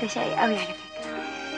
انت شقي قوي على فكره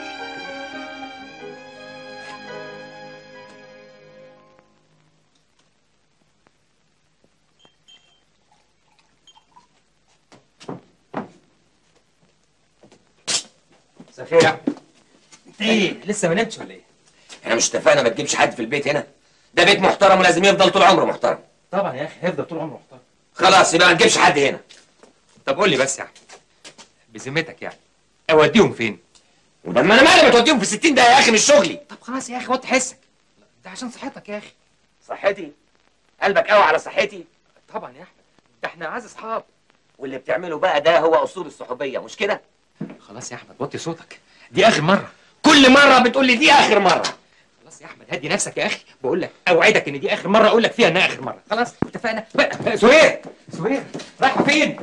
مساء الخير يا انت ايه لسه ما نمتش ولا ايه؟ احنا مش اتفقنا ما تجيبش حد في البيت هنا ده بيت محترم ولازم يفضل طول عمره محترم طبعا يا اخي هيفضل طول عمره محترم خلاص يبقى ما تجيبش حد هنا طب قول لي بس يعني بذمتك يعني اوديهم فين؟ ولما انا مالي ما توديهم في 60 دقيقه يا اخي مش شغلي طب خلاص يا اخي وطي حسك ده عشان صحتك يا اخي صحتي قلبك قوي على صحتي طبعا يا احمد ده احنا اعز اصحاب واللي بتعمله بقى ده هو اصول الصحوبيه مش كده خلاص يا احمد وطي صوتك دي اخر مره كل مره بتقول لي دي اخر مره خلاص يا احمد هدي نفسك يا اخي بقول لك اوعدك ان دي اخر مره اقول لك فيها انها اخر مره خلاص اتفقنا بقى سهير سهير رايحه فين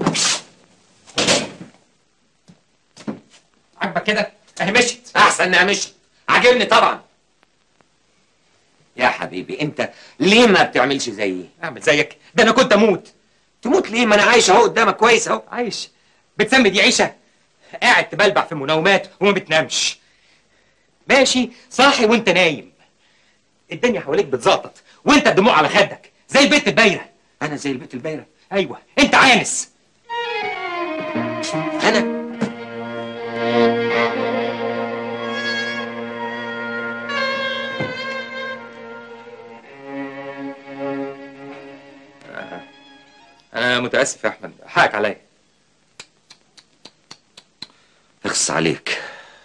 عاجبك كده اهي مشيت احسن انها مشي عاجبني طبعا يا حبيبي انت ليه ما بتعملش زيي اعمل زيك ده انا كنت اموت تموت ليه ما انا عايش اهو قدامك كويس اهو عايش بتسمي دي عيشه قاعد تبلبع في مناومات وما بتنامش ماشي صاحي وانت نايم الدنيا حواليك بتزقطط وانت الدموع على خدك زي البيت البايره انا زي البيت البايره ايوه انت عانس انا انا متاسف يا احمد حقك عليا اخص عليك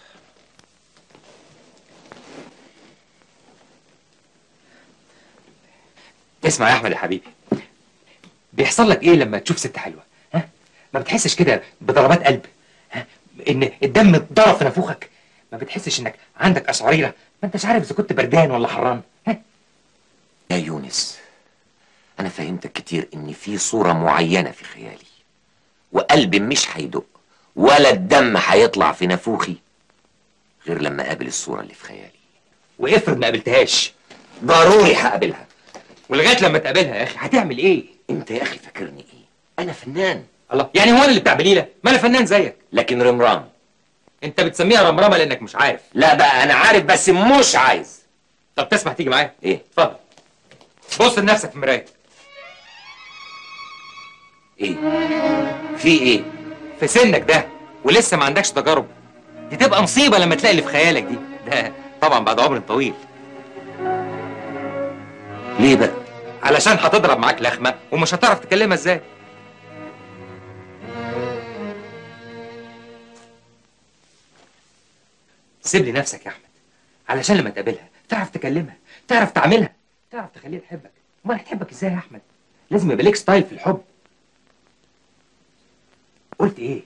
اسمع يا احمد يا حبيبي بيحصل لك ايه لما تشوف ست حلوه ها ما بتحسش كده بضربات قلب ها ان الدم اتضرب في نافوخك ما بتحسش انك عندك اشعريره ما انتش عارف اذا كنت بردان ولا حران ها يا يونس انا فهمتك كتير ان في صورة معينة في خيالي وقلبي مش هيدق ولا الدم هيطلع في نافوخي غير لما اقابل الصورة اللي في خيالي وافرض ما قابلتهاش ضروري هقابلها ولغايه لما تقابلها يا اخي هتعمل ايه انت يا اخي فاكرني ايه انا فنان الله يعني هو انا اللي بتاع بليله ما انا فنان زيك لكن رمرام انت بتسميها رمرمه لانك مش عارف لا بقى انا عارف بس مش عايز طب تسمح تيجي معايا ايه اتفضل بص لنفسك في المرايه ايه في ايه في سنك ده ولسه ما عندكش تجارب دي تبقى مصيبه لما تلاقي اللي في خيالك دي ده طبعا بعد عمر طويل ليه بقى علشان هتضرب معاك لخمه ومش هتعرف تكلمها ازاي سيب لي نفسك يا احمد علشان لما تقابلها تعرف تكلمها تعرف تعملها تعرف تخليها تحبك امال هتحبك ازاي يا احمد لازم يبقى ليك ستايل في الحب قلت ايه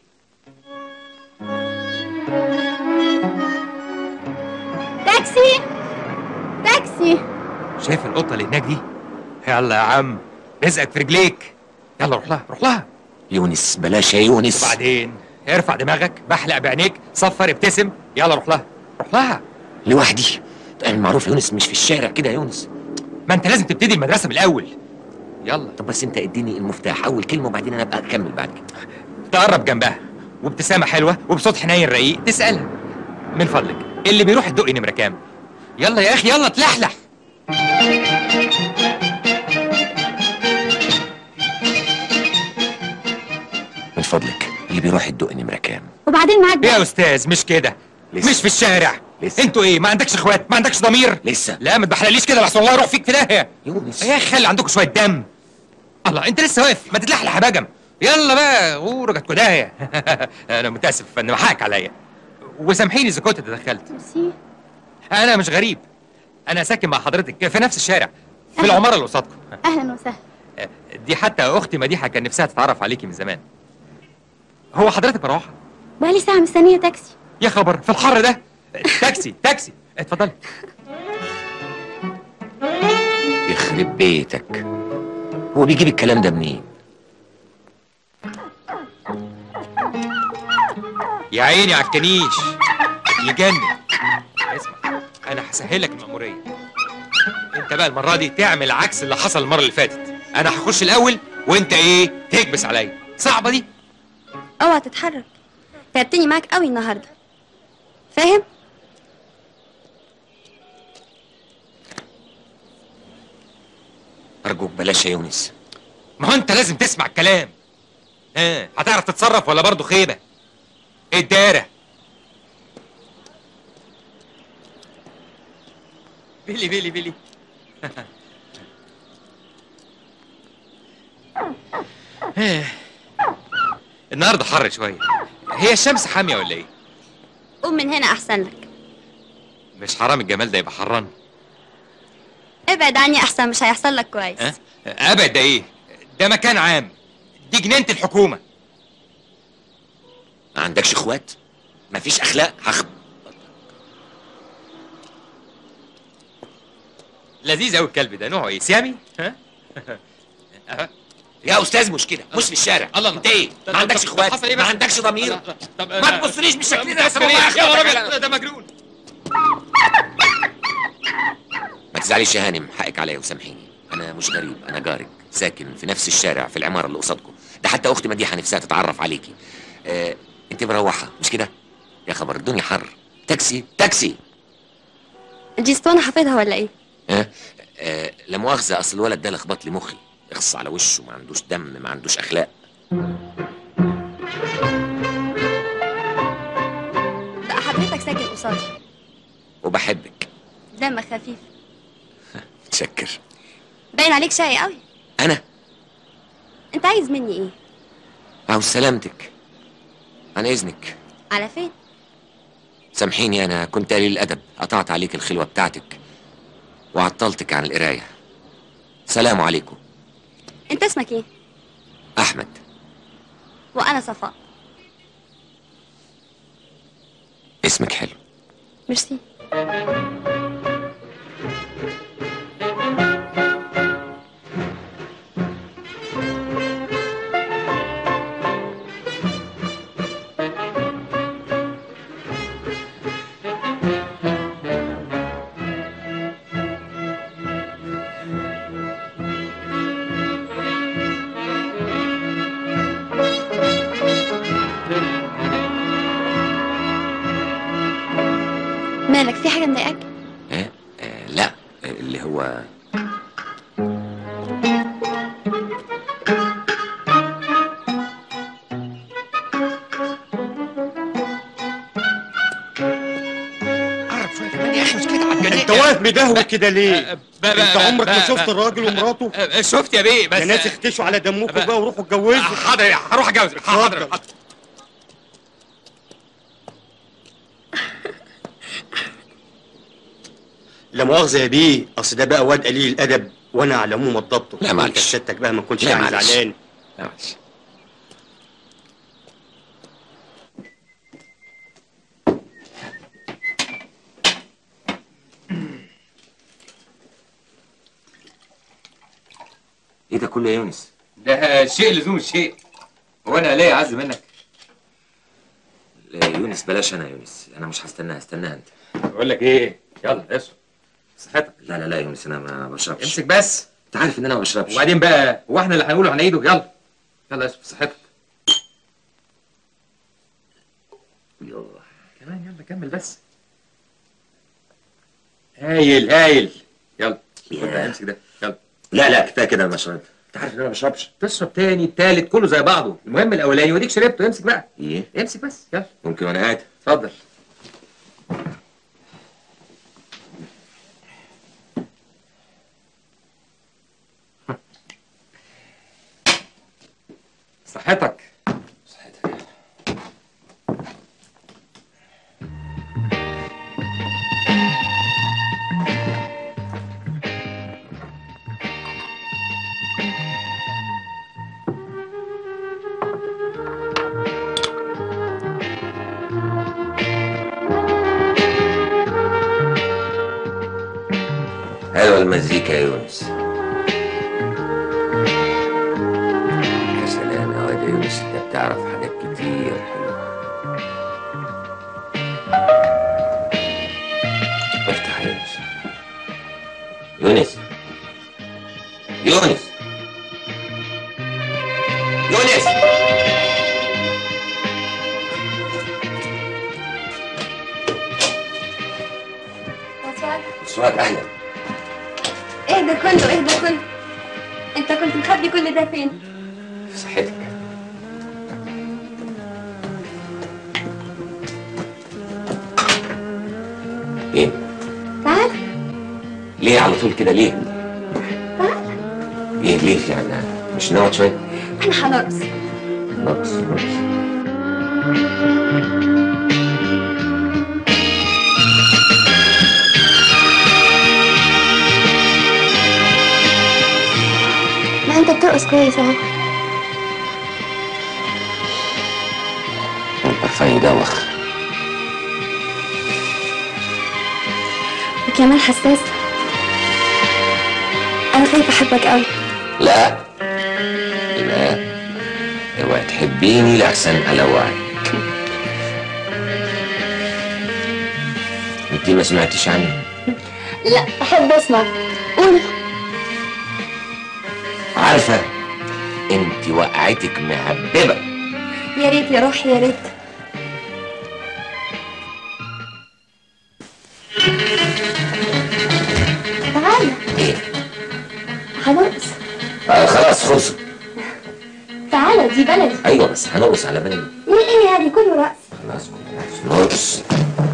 تاكسي تاكسي شايف القطه اللي هناك دي يلا يا عم رزقك في رجليك يلا روح لها روح لها يونس بلاش يا يونس وبعدين ارفع دماغك بحلق بعينيك صفر ابتسم يلا روح لها روح لها لوحدي المعروف يونس مش في الشارع كده يا يونس ما انت لازم تبتدي المدرسه من الاول يلا طب بس انت اديني المفتاح اول كلمه وبعدين انا ابقى اكمل بعد كده تقرب جنبها وابتسامه حلوه وبصوت حنين رقيق تسالها من فضلك اللي بيروح الدقي نمره كام يلا يا اخي يلا تلحلح من فضلك اللي بيروح الدق نمره كام وبعدين معاك ايه بقى يا استاذ مش كده لسه. مش في الشارع لسه. انتوا ايه ما عندكش اخوات ما عندكش ضمير لسه لا ما تبحلقليش كده لحسن الله يروح فيك في داهيه يونس يا اخي خلي عندكم شويه دم الله انت لسه واقف ما تتلحلح يا بجم يلا بقى ورجعت داهيه انا متاسف ان حقك عليا وسامحيني اذا كنت تدخلت ميرسي انا مش غريب انا ساكن مع حضرتك في نفس الشارع في العماره اللي قصادكم اهلا وسهلا دي حتى اختي مديحه كان نفسها تتعرف عليكي من زمان هو حضرتك مروحه بقالي ساعة مستنية تاكسي يا خبر في الحر ده تاكسي تاكسي اتفضلي يخرب بيتك هو بيجيب الكلام ده منين يا عيني على الكنيش يجنن اسمع انا هسهلك المأمورية انت بقى المرة دي تعمل عكس اللي حصل المرة اللي فاتت انا هخش الاول وانت ايه تكبس عليا صعبة دي اوعى تتحرك تعبتني معاك قوي النهارده فاهم ارجوك بلاش يا يونس ما هو انت لازم تسمع الكلام ها هتعرف تتصرف ولا برضه خيبه ايه الدايره بيلي بيلي بيلي إيه. النهارده حر شويه هي الشمس حاميه ولا ايه قوم من هنا احسن لك مش حرام الجمال ده يبقى حران ابعد عني احسن مش هيحصل لك كويس ها ابد ده ايه ده مكان عام دي جنينه الحكومه ما عندكش اخوات مفيش اخلاق هخ لذيذ قوي الكلب ده نوعه ايه سيامي ها أها. يا استاذ مش كده مش في الشارع الله انت ايه ما عندكش اخوات حصل ايه ما بس؟ عندكش ضمير طب ما تبصليش بالشكل ده يا سبب يا أخلاقك. راجل ده مجنون ما تزعليش يا هانم حقك عليا وسامحيني انا مش غريب انا جارك ساكن في نفس الشارع في العماره اللي قصادكم ده حتى اختي مديحه نفسها تتعرف عليكي آه، انت مروحه مش كده يا خبر الدنيا حر تاكسي تاكسي دي اسطوانه حافظها ولا ايه ها آه لا مؤاخذه اصل الولد ده لخبط لي مخي اخص على وشه ما عندوش دم ما عندوش اخلاق لا حضرتك ساكن قصادي وبحبك دمك خفيف متشكر باين عليك شقي قوي انا انت عايز مني ايه عاوز سلامتك عن اذنك على فين سامحيني انا كنت قليل الادب قطعت عليك الخلوه بتاعتك وعطلتك عن القرايه سلام عليكم انت اسمك ايه احمد وانا صفاء اسمك حلو ميرسي مالك في حاجه مضايقاك آه آه لا آه اللي هو قرب شويه كمان يا اخي مش كده عجلني انت واقف مدهوي كده ليه؟ ب- ب- انت ب- عمرك ما ب- شفت ب- الراجل ومراته؟ ب- شفت يا بيه بس يا ناس اختشوا على دمكم ب- بقى وروحوا اتجوزوا حاضر يا- هروح اتجوز حاضر اتفضل. حاضر. لا مؤاخذة يا بيه اصل ده بقى واد قليل الادب وانا على العموم ضبطه لا معلش. انت سيادتك بقى ما كنتش لا يعني معلش. زعلان لا معلش ايه ده كله يا يونس؟ ده شيء لزوم الشيء هو انا ليه اعز منك لا يا يونس بلاش انا يا يونس انا مش هستناها استناها انت بقول لك ايه يلا اشرب صحتك لا لا لا يا يونس انا ما بشربش امسك بس انت عارف ان انا ما بشربش وبعدين بقى هو احنا اللي هنقوله هنعيده يلا يلا اشرب صحتك يلا. كمان يلا كمل بس هايل هايل يلا خد ياه. بقى امسك ده يلا لا لا كفايه كده ما شربت انت عارف ان انا ما بشربش تشرب تاني التالت كله زي بعضه المهم الاولاني وديك شربته امسك بقى ايه امسك بس يلا ممكن وانا قاعد اتفضل صحتك صحتك حلوة المزيكا يا يونس يا سلام يا واد يا يونس انت بتعرف حاجات كتير حلوة افتح يا يونس يونس يونس يونس سعاد اهلا ايه ده كله ايه ده كله انت كنت مخبي كل ده فين في صحتك ايه تعال ليه على طول كده ليه ايه ليه يعني مش نقعد شويه انا هنرقص نقص نقص ما انت بترقص كويس اهو البرفان يدوخ وكمان حساس انا خايفه احبك قوي لا لا اوعي تحبيني لأحسن ألوعك انت ما سمعتيش عني لا احب اسمع قول عارفة انت وقعتك مهببة يا ريت يا روحي يا ريت تعال ايه هنرقص آه خلاص خلص تعالى دي بلدي ايوه بس هنرقص على بالي ايه ايه يعني كله رقص خلاص خلاص نرقص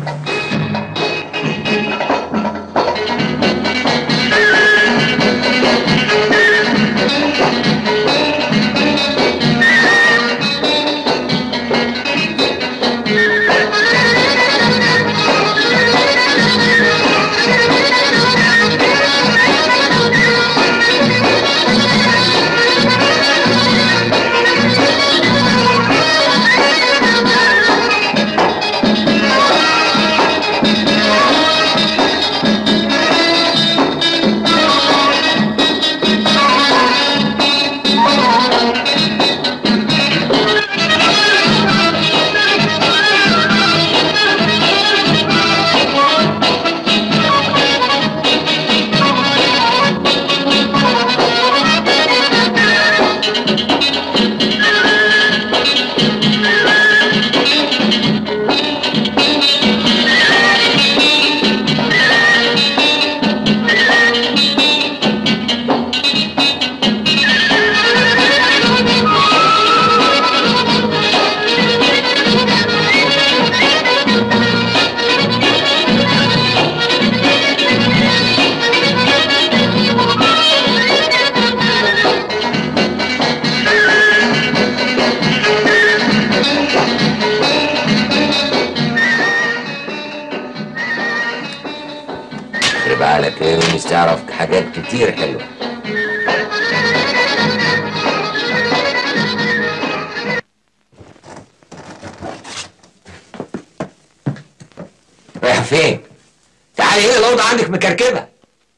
خرب بالك ايه ونس تعرف حاجات كتير حلوة رايحة فين؟ تعالي هنا الأوضة عندك مكركبة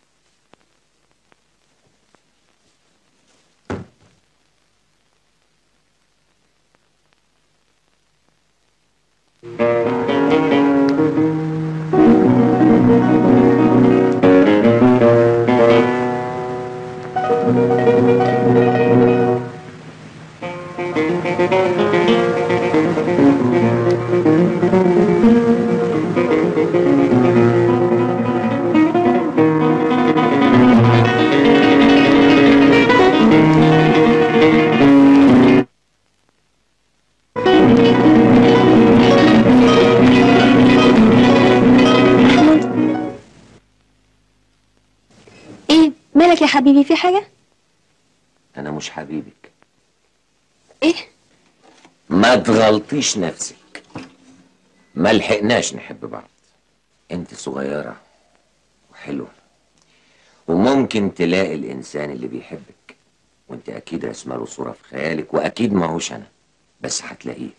ايه مالك يا حبيبي في حاجه أنا مش حبيبك ايه ما تغلطيش نفسك ما لحقناش نحب بعض انت صغيرة وحلوة وممكن تلاقي الإنسان اللي بيحبك وانت أكيد رسمه له صورة في خيالك وأكيد ما هوش أنا بس هتلاقيه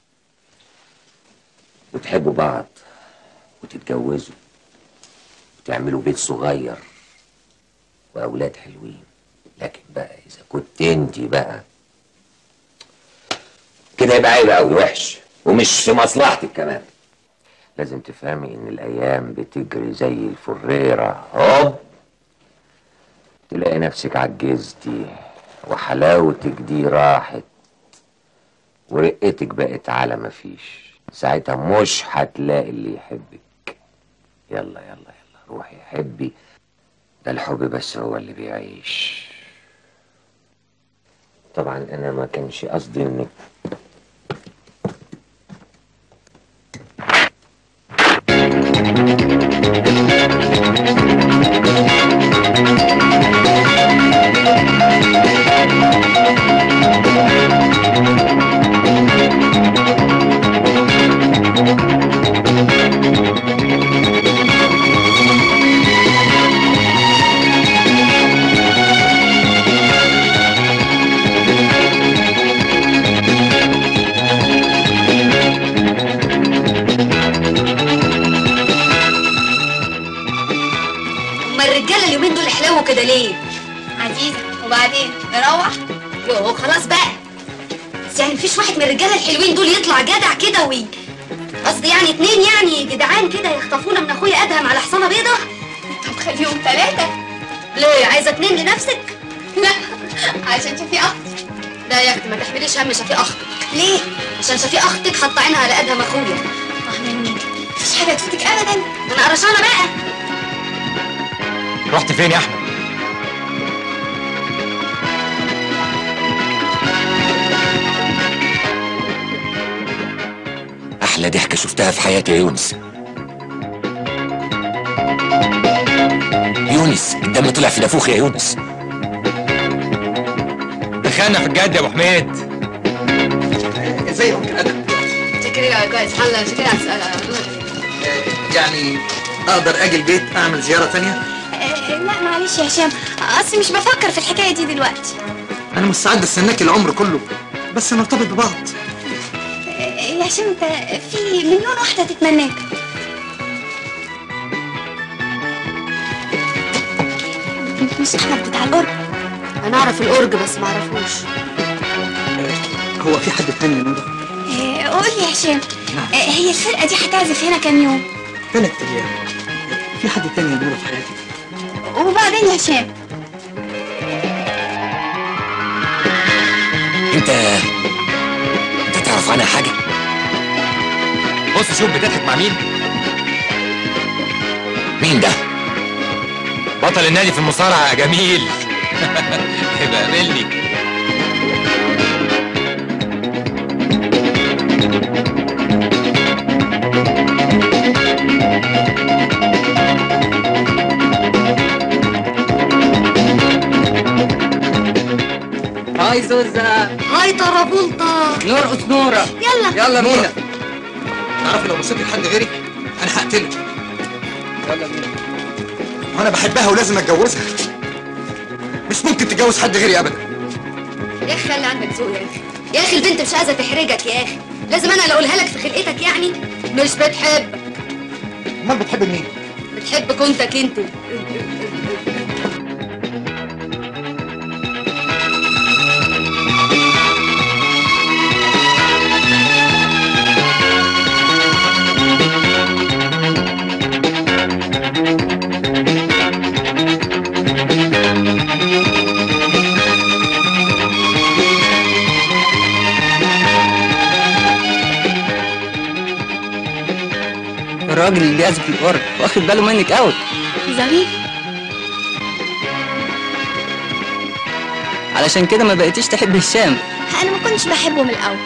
وتحبوا بعض وتتجوزوا وتعملوا بيت صغير وأولاد حلوين لكن بقى إذا كنت انت بقى كده يبقى عيب قوي وحش ومش في مصلحتك كمان لازم تفهمي ان الايام بتجري زي الفريره هوب تلاقي نفسك عجزتي وحلاوتك دي راحت ورقتك بقت على مفيش ساعتها مش هتلاقي اللي يحبك يلا يلا يلا روحي حبي ده الحب بس هو اللي بيعيش طبعا انا ما كانش قصدي انك هما الرجاله اليومين دول حلووا كده ليه؟ عزيزة وبعدين نروح يوه خلاص بقى بس يعني مفيش واحد من الرجاله الحلوين دول يطلع جدع كده وي قصدي يعني اتنين يعني جدعان كده يخطفونا من اخويا ادهم على حصانه بيضه طب خليهم ثلاثة ليه عايزه اتنين لنفسك لا عشان شوفي أختي لا يا اختي ما تحمليش هم شفيق اختك ليه؟ عشان شفيق اختك حط عينها على ادهم اخويا اه مني مفيش حاجة تفوتك أبدا انا قرشانه بقى رحت فين يا احمد احلى ضحكه شفتها في حياتي يا يونس يونس الدم طلع في نافوخي يا يونس دخلنا في الجد يا ابو حميد ازاي ممكن ادم شكرا كويس حلا شكرا على السؤال يعني اقدر اجي البيت اعمل زياره تانية آه، لا معلش يا هشام اصلي مش بفكر في الحكايه دي دلوقتي انا مستعد استناك العمر كله بس نرتبط ببعض آه، يا هشام انت في مليون واحده تتمناك مش احمد بتاع القرب انا اعرف الاورج بس ما اعرفوش هو في حد تاني يا نورة آه، قول لي يا هشام آه، هي الفرقه دي هتعزف هنا كام يوم ثلاث ايام في حد تاني يا نورة في حياتك وبعدين يا هشام انت انت تعرف عنها حاجه بص شوف بتضحك مع مين مين ده بطل النادي في المصارعه يا جميل يبقى قابلني هاي زوزة هاي طرابولطه نرقص نورة يلا يلا بينا تعرفي لو بصيتي لحد غيري انا هقتلك يلا بينا وانا بحبها ولازم اتجوزها مش ممكن تتجوز حد غيري ابدا يا اخي خلي عندك ذوق يا اخي يا اخي البنت مش عايزه تحرجك يا اخي لازم انا اللي اقولها لك في خلقتك يعني مش بتحب امال بتحب مين بتحب كنتك انت الراجل اللي بيعزف الأورج واخد باله منك قوي ظريف علشان كده ما بقيتيش تحب هشام انا ما كنتش بحبه من الاول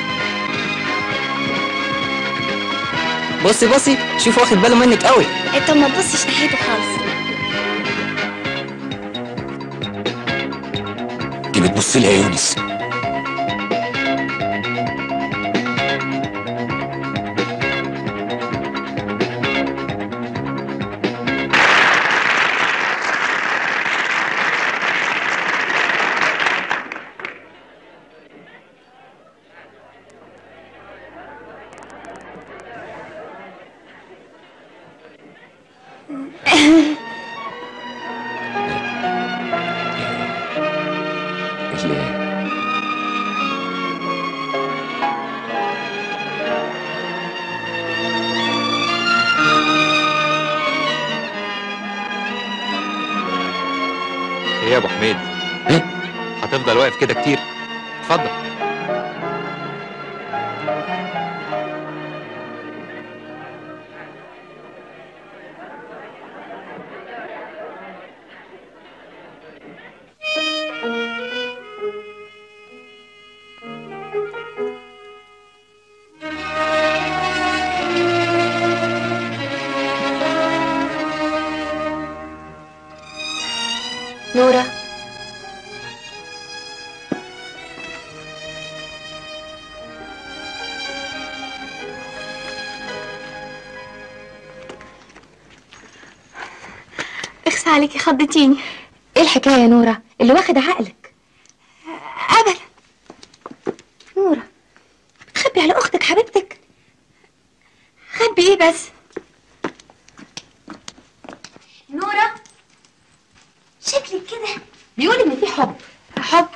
بصي بصي شوف واخد باله منك قوي طب ما تبصش ناحيته خالص دي بتبص لي يا يونس اللي ايه يا ابو حميد ايه هتفضل واقف كده كتير اتفضل اسفه عليكي خضتيني ايه الحكايه يا نوره اللي واخد عقلك ابدا نوره خبي على اختك حبيبتك خبي ايه بس نوره شكلك كده بيقول ان في حب حب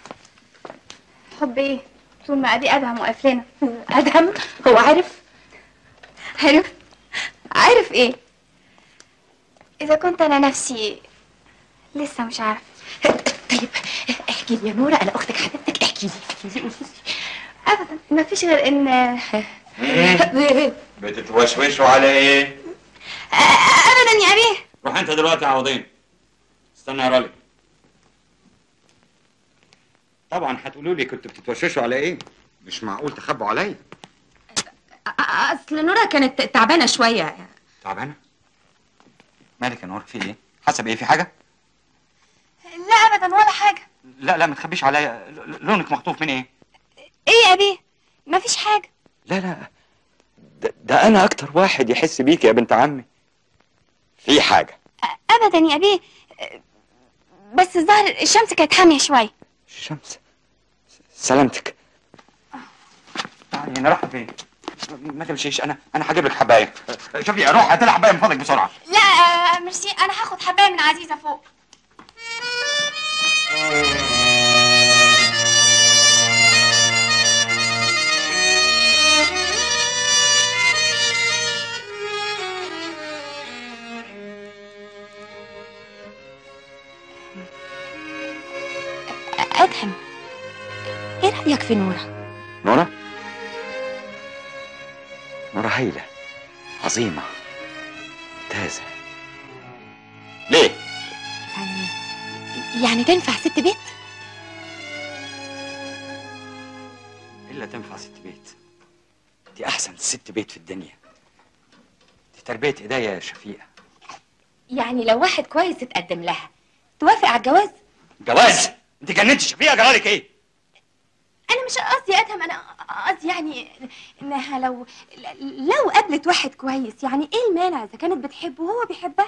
حب ايه طول ما ادي ادهم واقف لنا ادهم هو عارف عارف عارف ايه اذا كنت انا نفسي لسه مش عارفه طيب احكي لي يا نوره انا اختك حبيبتك احكي لي احكي لي قولي ابدا ما فيش غير ان لي بتتوشوشوا على ايه؟ ابدا يا ابيه روح انت دلوقتي يا عوضين استنى يا رالي طبعا هتقولوا لي كنتوا بتتوشوشوا على ايه؟ مش معقول تخبوا عليا اصل نوره كانت تعبانه شويه تعبانه؟ مالك يا نور في ايه؟ حسب ايه في حاجه؟ لا ابدا ولا حاجه لا لا ما تخبيش عليا ل- لونك مخطوف من ايه؟ ايه يا ابيه ما فيش حاجه لا لا ده, ده انا اكتر واحد يحس بيك يا بنت عمي في حاجه ابدا يا ابيه بس الظاهر الشمس كانت حاميه شويه الشمس سلامتك تعالي انا رايحه فين؟ ما تمشيش انا انا هجيب لك حبايه شوفي روح هات لها حبايه من فضلك بسرعه لا آه، ميرسي انا هاخد حبايه من عزيزه فوق ادهم ايه رايك في نوره نورا نورا هايلة عظيمة ممتازة ليه؟ يعني يعني تنفع ست بيت إلا تنفع ست بيت دي أحسن ست بيت في الدنيا دي تربية إيديا يا شفيقة يعني لو واحد كويس اتقدم لها توافق على الجواز جواز أنت جننت شفيقة جرالك إيه؟ انا مش قصدي ادهم انا قصدي يعني انها لو لو قابلت واحد كويس يعني ايه المانع اذا كانت بتحبه وهو بيحبها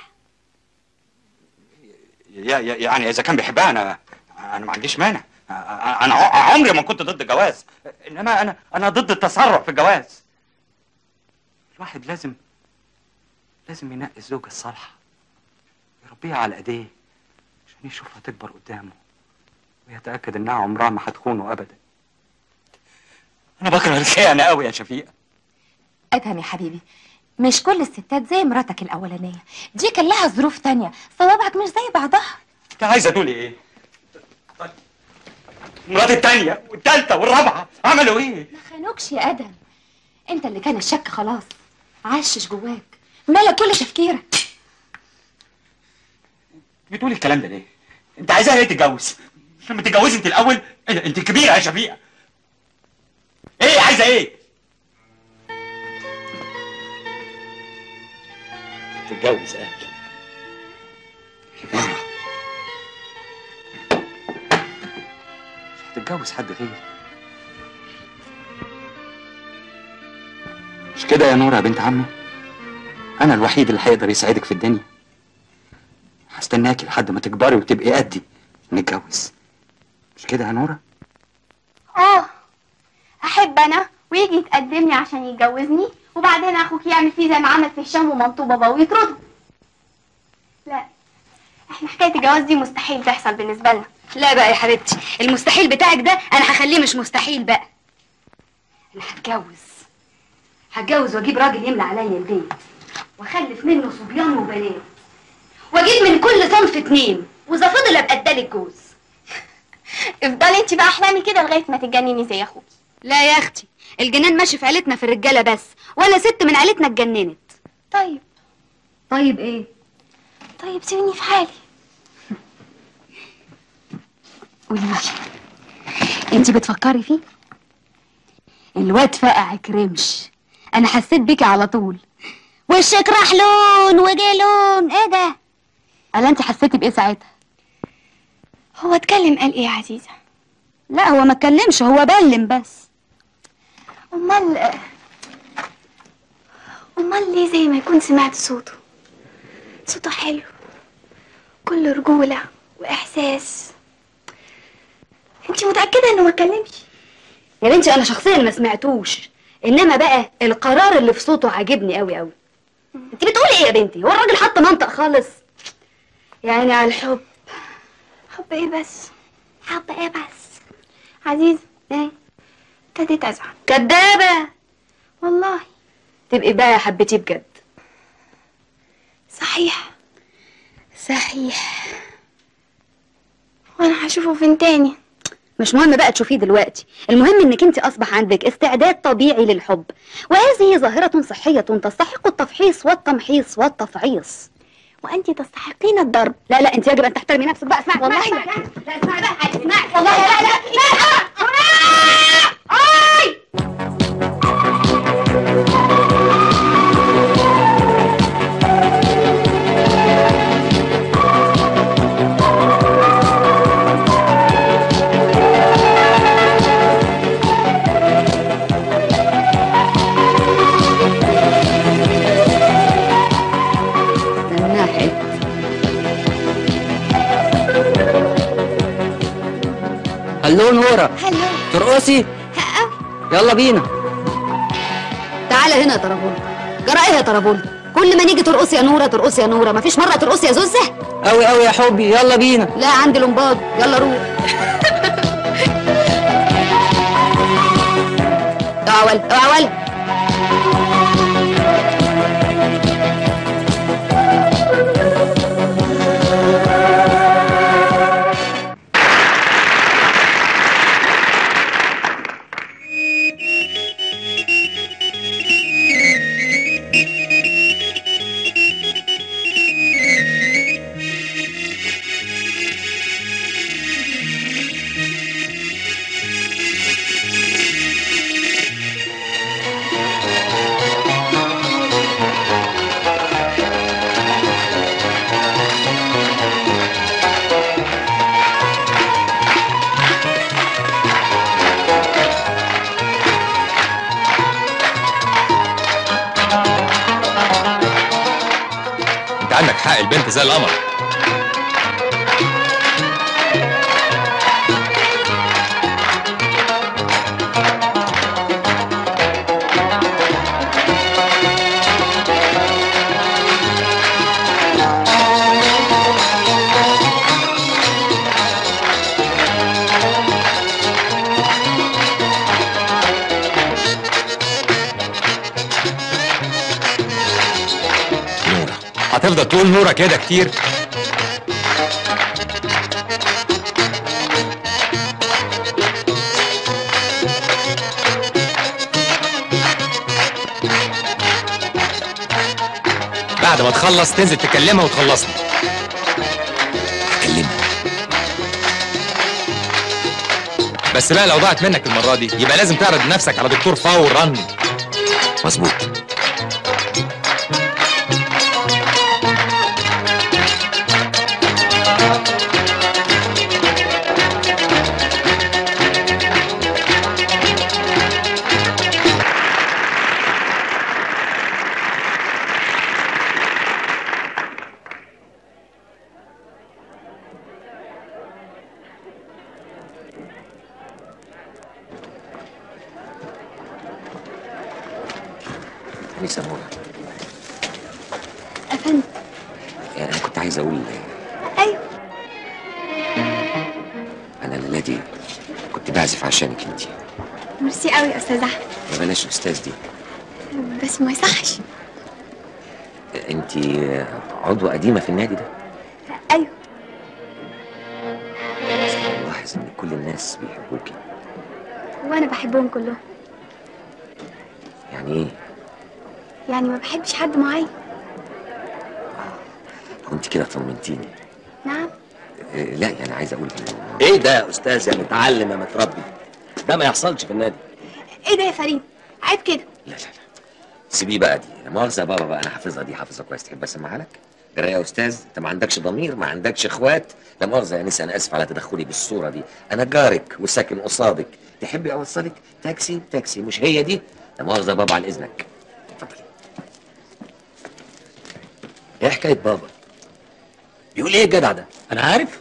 يا يا- يعني إذا كان بيحبها أنا أنا ما عنديش مانع أنا ع- عمري ما كنت ضد الجواز إنما أنا أنا ضد التسرع في الجواز الواحد لازم لازم ينقي الزوجة الصالحة يربيها على ايديه عشان يشوفها تكبر قدامه ويتأكد انها عمرها ما هتخونه ابدا انا بكره الخيانة قوي يا شفيقة ادهم يا حبيبي مش كل الستات زي مراتك الاولانيه دي كان لها ظروف تانية صوابعك مش زي بعضها انت عايزة تقولي ايه؟ طيب. مرات التانية والتالتة والرابعة عملوا ايه؟ ما خانوكش يا ادهم انت اللي كان الشك خلاص عشش جواك مالك كل تفكيرك بتقولي الكلام ده ليه؟ انت عايزاها ايه تتجوز؟ مش لما تتجوزي انت الاول إيه، انت كبيرة يا شفيقة ايه عايزة ايه؟ تتجوز قال مرة مش هتتجوز حد غيري مش كده يا نورة يا بنت عمي؟ أنا الوحيد اللي هيقدر يساعدك في الدنيا هستناكي لحد ما تكبري وتبقي قدي نتجوز مش كده يا نورة؟ اه احب انا ويجي يتقدم لي عشان يتجوزني وبعدين اخوك يعمل فيه زي ما عمل في هشام ومامته بابا ويطرده لا احنا حكايه الجواز دي مستحيل تحصل بالنسبه لنا لا بقى يا حبيبتي المستحيل بتاعك ده انا هخليه مش مستحيل بقى انا هتجوز هتجوز واجيب راجل يملى عليا البيت واخلف منه صبيان وبنات واجيب من كل صنف اتنين واذا فضل ابقى ادالك جوز افضلي انت بقى احلامي كده لغايه ما تتجنني زي اخوكي لا يا اختي الجنان ماشي في عيلتنا في الرجاله بس وانا ست من عيلتنا اتجننت طيب طيب ايه طيب سيبيني في حالي قولي لي انت بتفكري فيه الواد فقعك رمش انا حسيت بيكي على طول وشك راح لون وجه لون ايه ده الا انت حسيتي بايه ساعتها هو اتكلم قال ايه يا عزيزه لا هو ما اتكلمش هو بلم بس امال امال ليه زي ما يكون سمعت صوته صوته حلو كله رجولة وإحساس انت متأكدة انه ما اتكلمش يا بنتي انا شخصيا ما سمعتوش انما بقى القرار اللي في صوته عاجبني قوي قوي انت بتقولي ايه يا بنتي هو الراجل حط منطق خالص يعني على الحب حب ايه بس حب ايه بس عزيز ايه ابتديت ازعل كدابه والله تبقي بقى حبيتيه بجد صحيح صحيح وانا هشوفه فين تاني مش مهم بقى تشوفيه دلوقتي المهم انك انت اصبح عندك استعداد طبيعي للحب وهذه ظاهرة صحية تستحق التفحيص والتمحيص والتفعيص وانت تستحقين الضرب لا لا انت يجب ان تحترمي نفسك بقى اسمعي والله اسمعي لا. لا اسمعي بقى اسمعي والله لا لا لا اي ناحية هلو نورة هلو ترقصي يلا بينا تعالى هنا يا طرابول جرى ايه يا طرابول كل ما نيجي ترقصي يا نوره ترقصي يا نوره مفيش مره ترقصي يا زوزه قوي قوي يا حبي يلا بينا لا عندي لمباد يلا روح اوعى ولد اوعى ولد انت عندك حق البنت زي القمر نورة هتفضل تقول نورة كده كتير بعد ما تخلص تنزل تكلمها وتخلصني هكلمها بس بقى لو ضاعت منك المرة دي يبقى لازم تعرض نفسك على دكتور فورا مظبوط أنسة نورة افندم يعني أنا كنت عايز أقول ايوه أنا الليلة دي كنت بعزف عشانك أنت ميرسي قوي يا استاذ احمد ما بلاش أستاذ دي بس ما يصحش أنت عضوة قديمة في النادي ده ايوه ملاحظ إن كل الناس بيحبوكي وانا بحبهم كلهم يعني إيه يعني ما بحبش حد معين كنت كده طمنتيني نعم إيه، لا يعني عايز أقول إنه ايه ده يا استاذ يا متعلم يا متربي ده ما يحصلش في النادي ايه ده يا فريد عيب كده لا لا لا سيبيه بقى دي لا مؤاخذة يا بابا بقى أنا حافظها دي حافظها كويس تحب أسمعها لك؟ جرى يا أستاذ أنت ما عندكش ضمير ما عندكش إخوات لا مؤاخذة يا نسا أنا آسف على تدخلي بالصورة دي أنا جارك وساكن قصادك تحبي أوصلك تاكسي تاكسي مش هي دي لا مؤاخذة يا بابا عن إذنك اتفضلي ايه حكايه بابا بيقول ايه الجدع ده انا عارف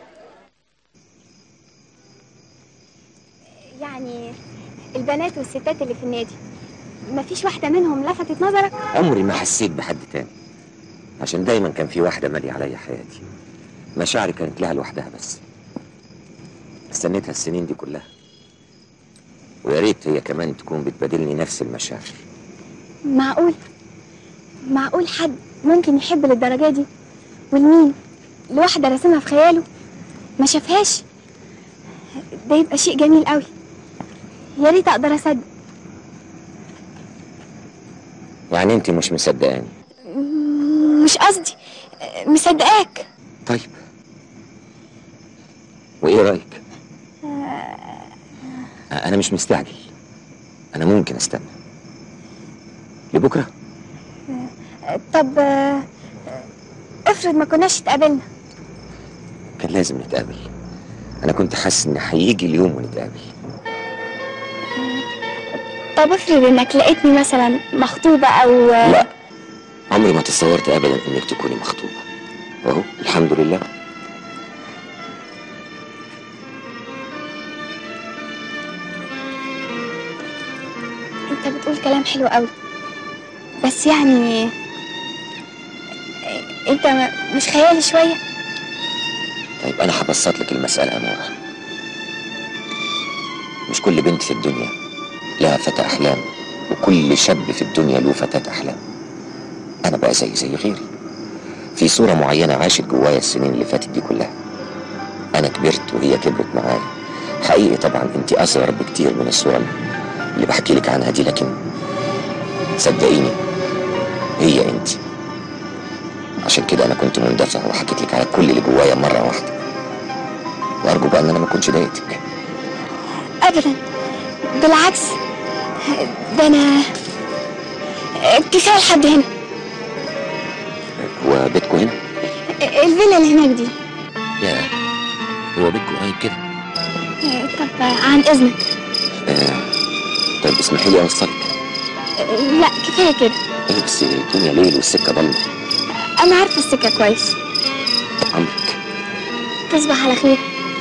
يعني البنات والستات اللي في النادي مفيش واحدة منهم لفتت نظرك عمري ما حسيت بحد تاني عشان دايما كان في واحدة مالية عليا حياتي مشاعري كانت لها لوحدها بس استنيتها السنين دي كلها ويا ريت هي كمان تكون بتبادلني نفس المشاعر معقول معقول حد ممكن يحب للدرجة دي والمين لواحدة رسمها في خياله ما شافهاش ده يبقى شيء جميل قوي يا ريت اقدر اصدق يعني انت مش مصدقاني م- مش قصدي مصدقاك طيب وايه رايك انا مش مستعجل انا ممكن استنى لبكره طب آه، افرض ما كناش اتقابلنا كان لازم نتقابل انا كنت حاسس ان هيجي اليوم ونتقابل طب افرض انك لقيتني مثلا مخطوبة او لا عمري ما تصورت ابدا انك تكوني مخطوبه اهو الحمد لله انت بتقول كلام حلو قوي بس يعني انت م- مش خيالي شوية طيب انا هبسط لك المساله يا نورة مش كل بنت في الدنيا لها فتى احلام وكل شاب في الدنيا له فتاة احلام انا بقى زي زي غيري في صورة معينة عاشت جوايا السنين اللي فاتت دي كلها انا كبرت وهي كبرت معايا حقيقي طبعا انت اصغر بكتير من الصورة اللي بحكي لك عنها دي لكن صدقيني هي انت عشان كده انا كنت مندفع وحكيت لك على كل اللي جوايا مرة واحدة وارجو بقى ان انا ما كنتش ضايقتك ابدا بالعكس ده انا كفاية لحد هنا هو بيتكم هنا الفيلا اللي هناك دي يا هو بيتكم قريب كده طب عن اذنك آه. طيب اسمحي لي اوصلك لا كفاية كده ايه بس الدنيا ليل والسكة ضلمة انا عارفة السكة كويس عمرك تصبح على خير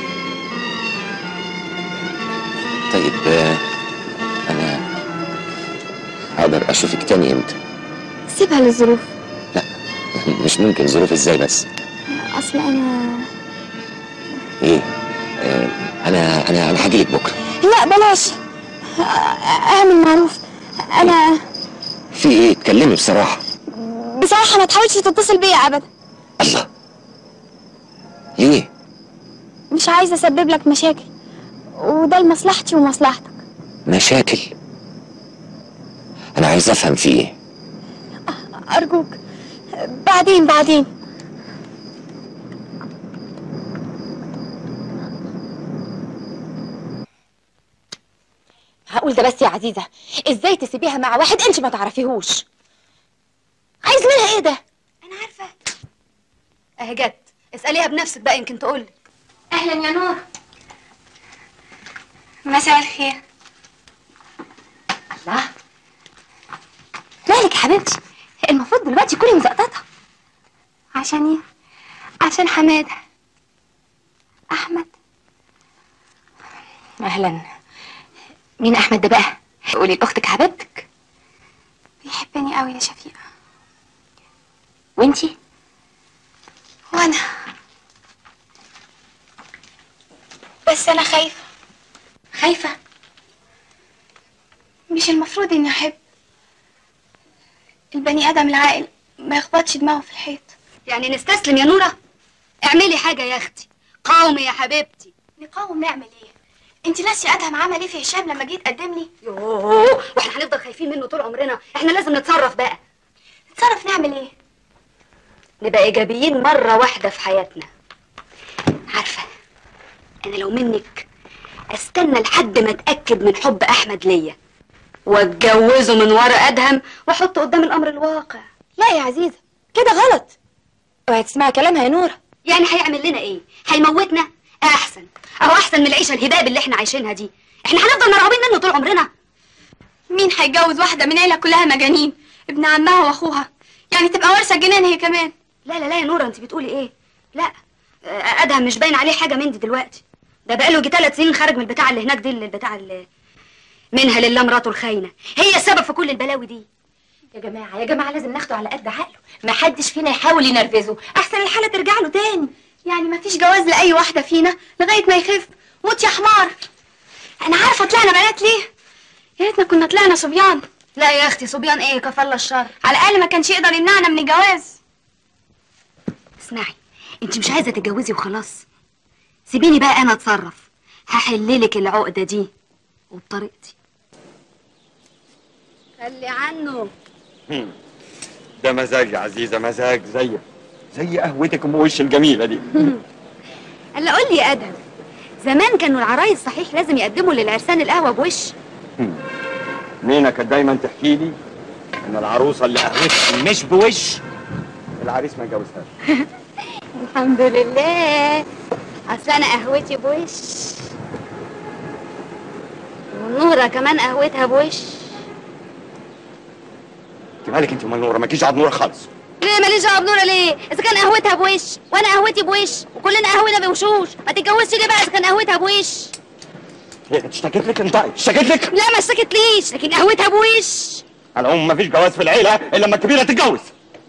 طيب آه. انا اقدر اشوفك تاني امتى سيبها للظروف مش ممكن ظروف ازاي بس اصل انا ايه آه. انا انا انا هجيلك بكره لا بلاش اعمل معروف انا في ايه اتكلمي بصراحه بصراحة ما تحاولش تتصل بيا ابدا الله ليه مش عايزة اسبب لك مشاكل وده لمصلحتي ومصلحتك مشاكل انا عايز افهم في ايه ارجوك بعدين بعدين هقول ده بس يا عزيزة ازاي تسيبيها مع واحد انت ما تعرفيهوش عايز منها ايه ده انا عارفة اهي جت اسأليها بنفسك بقى يمكن تقولك اهلا يا نور مساء الخير الله مالك يا حبيبتي المفروض دلوقتي كلي مزقططة عشان ايه عشان حمادة احمد اهلا مين احمد ده بقى قولي لاختك حبيبتك بيحبني قوي يا شفيقة وانتي وانا بس انا خايفة خايفة مش المفروض اني احب البني ادم العاقل ما يخبطش دماغه في الحيط يعني نستسلم يا نورة اعملي حاجة يا اختي قاومي يا حبيبتي نقاوم نعمل ايه انت ناسي ادهم عمل ايه في هشام لما جيت تقدم لي يوه واحنا هنفضل خايفين منه طول عمرنا احنا لازم نتصرف بقى نتصرف نعمل ايه نبقى ايجابيين مرة واحدة في حياتنا عارفة انا لو منك استنى لحد ما اتاكد من حب احمد ليا واتجوزه من ورا ادهم واحطه قدام الامر الواقع لا يا عزيزة كده غلط اوعي تسمعي كلامها يا نورة يعني هيعمل لنا ايه هيموتنا احسن اهو احسن من العيشه الهباب اللي احنا عايشينها دي احنا هنفضل مرعوبين منه طول عمرنا مين هيتجوز واحدة من عيلة كلها مجانين ابن عمها واخوها يعني تبقى وارثة الجنان هي كمان لا لا لا يا نورة انت بتقولي ايه لا آه، ادهم مش باين عليه حاجه من دي دلوقتي ده بقاله يجي ثلاث سنين خارج من البتاع اللي هناك دي اللي البتاع اللي منها لله مراته الخاينه هي السبب في كل البلاوي دي يا جماعة يا جماعة لازم ناخده على قد عقله ما حدش فينا يحاول ينرفزه أحسن الحالة ترجع له تاني يعني مفيش جواز لأي واحدة فينا لغاية ما يخف موت يا حمار أنا عارفة طلعنا بنات ليه يا ريتنا كنا طلعنا صبيان لا يا اختي صبيان ايه كفى الله الشر على الأقل ما كانش يقدر يمنعنا من الجواز اسمعي انت مش عايزه تتجوزي وخلاص سيبيني بقى انا اتصرف هحللك العقده دي وبطريقتي خلي عنه هم. ده مزاج يا عزيزة مزاج زيك زي قهوتك ام وش الجميلة دي الا قول لي يا ادهم زمان كانوا العرايس صحيح لازم يقدموا للعرسان القهوه بوش نينا كانت دايما تحكي لي ان العروسة اللي قهوتها مش بوش العريس ما يجوزهاش الحمد لله اصل انا قهوتي بوش ونورة كمان قهوتها بوش انت مالك انت ومال نورة مالكيش دعوة بنورة خالص ليه ماليش دعوه بنورة ليه؟ إذا كان قهوتها بوش وأنا قهوتي بوش وكلنا قهونا بوشوش ما تتجوزش ليه بقى إذا كان قهوتها بوش؟ هي كانت اشتكت لك انت اشتكت لك لا ما اشتكتليش لكن قهوتها بوش على العموم مفيش جواز في العيلة الا لما الكبيرة تتجوز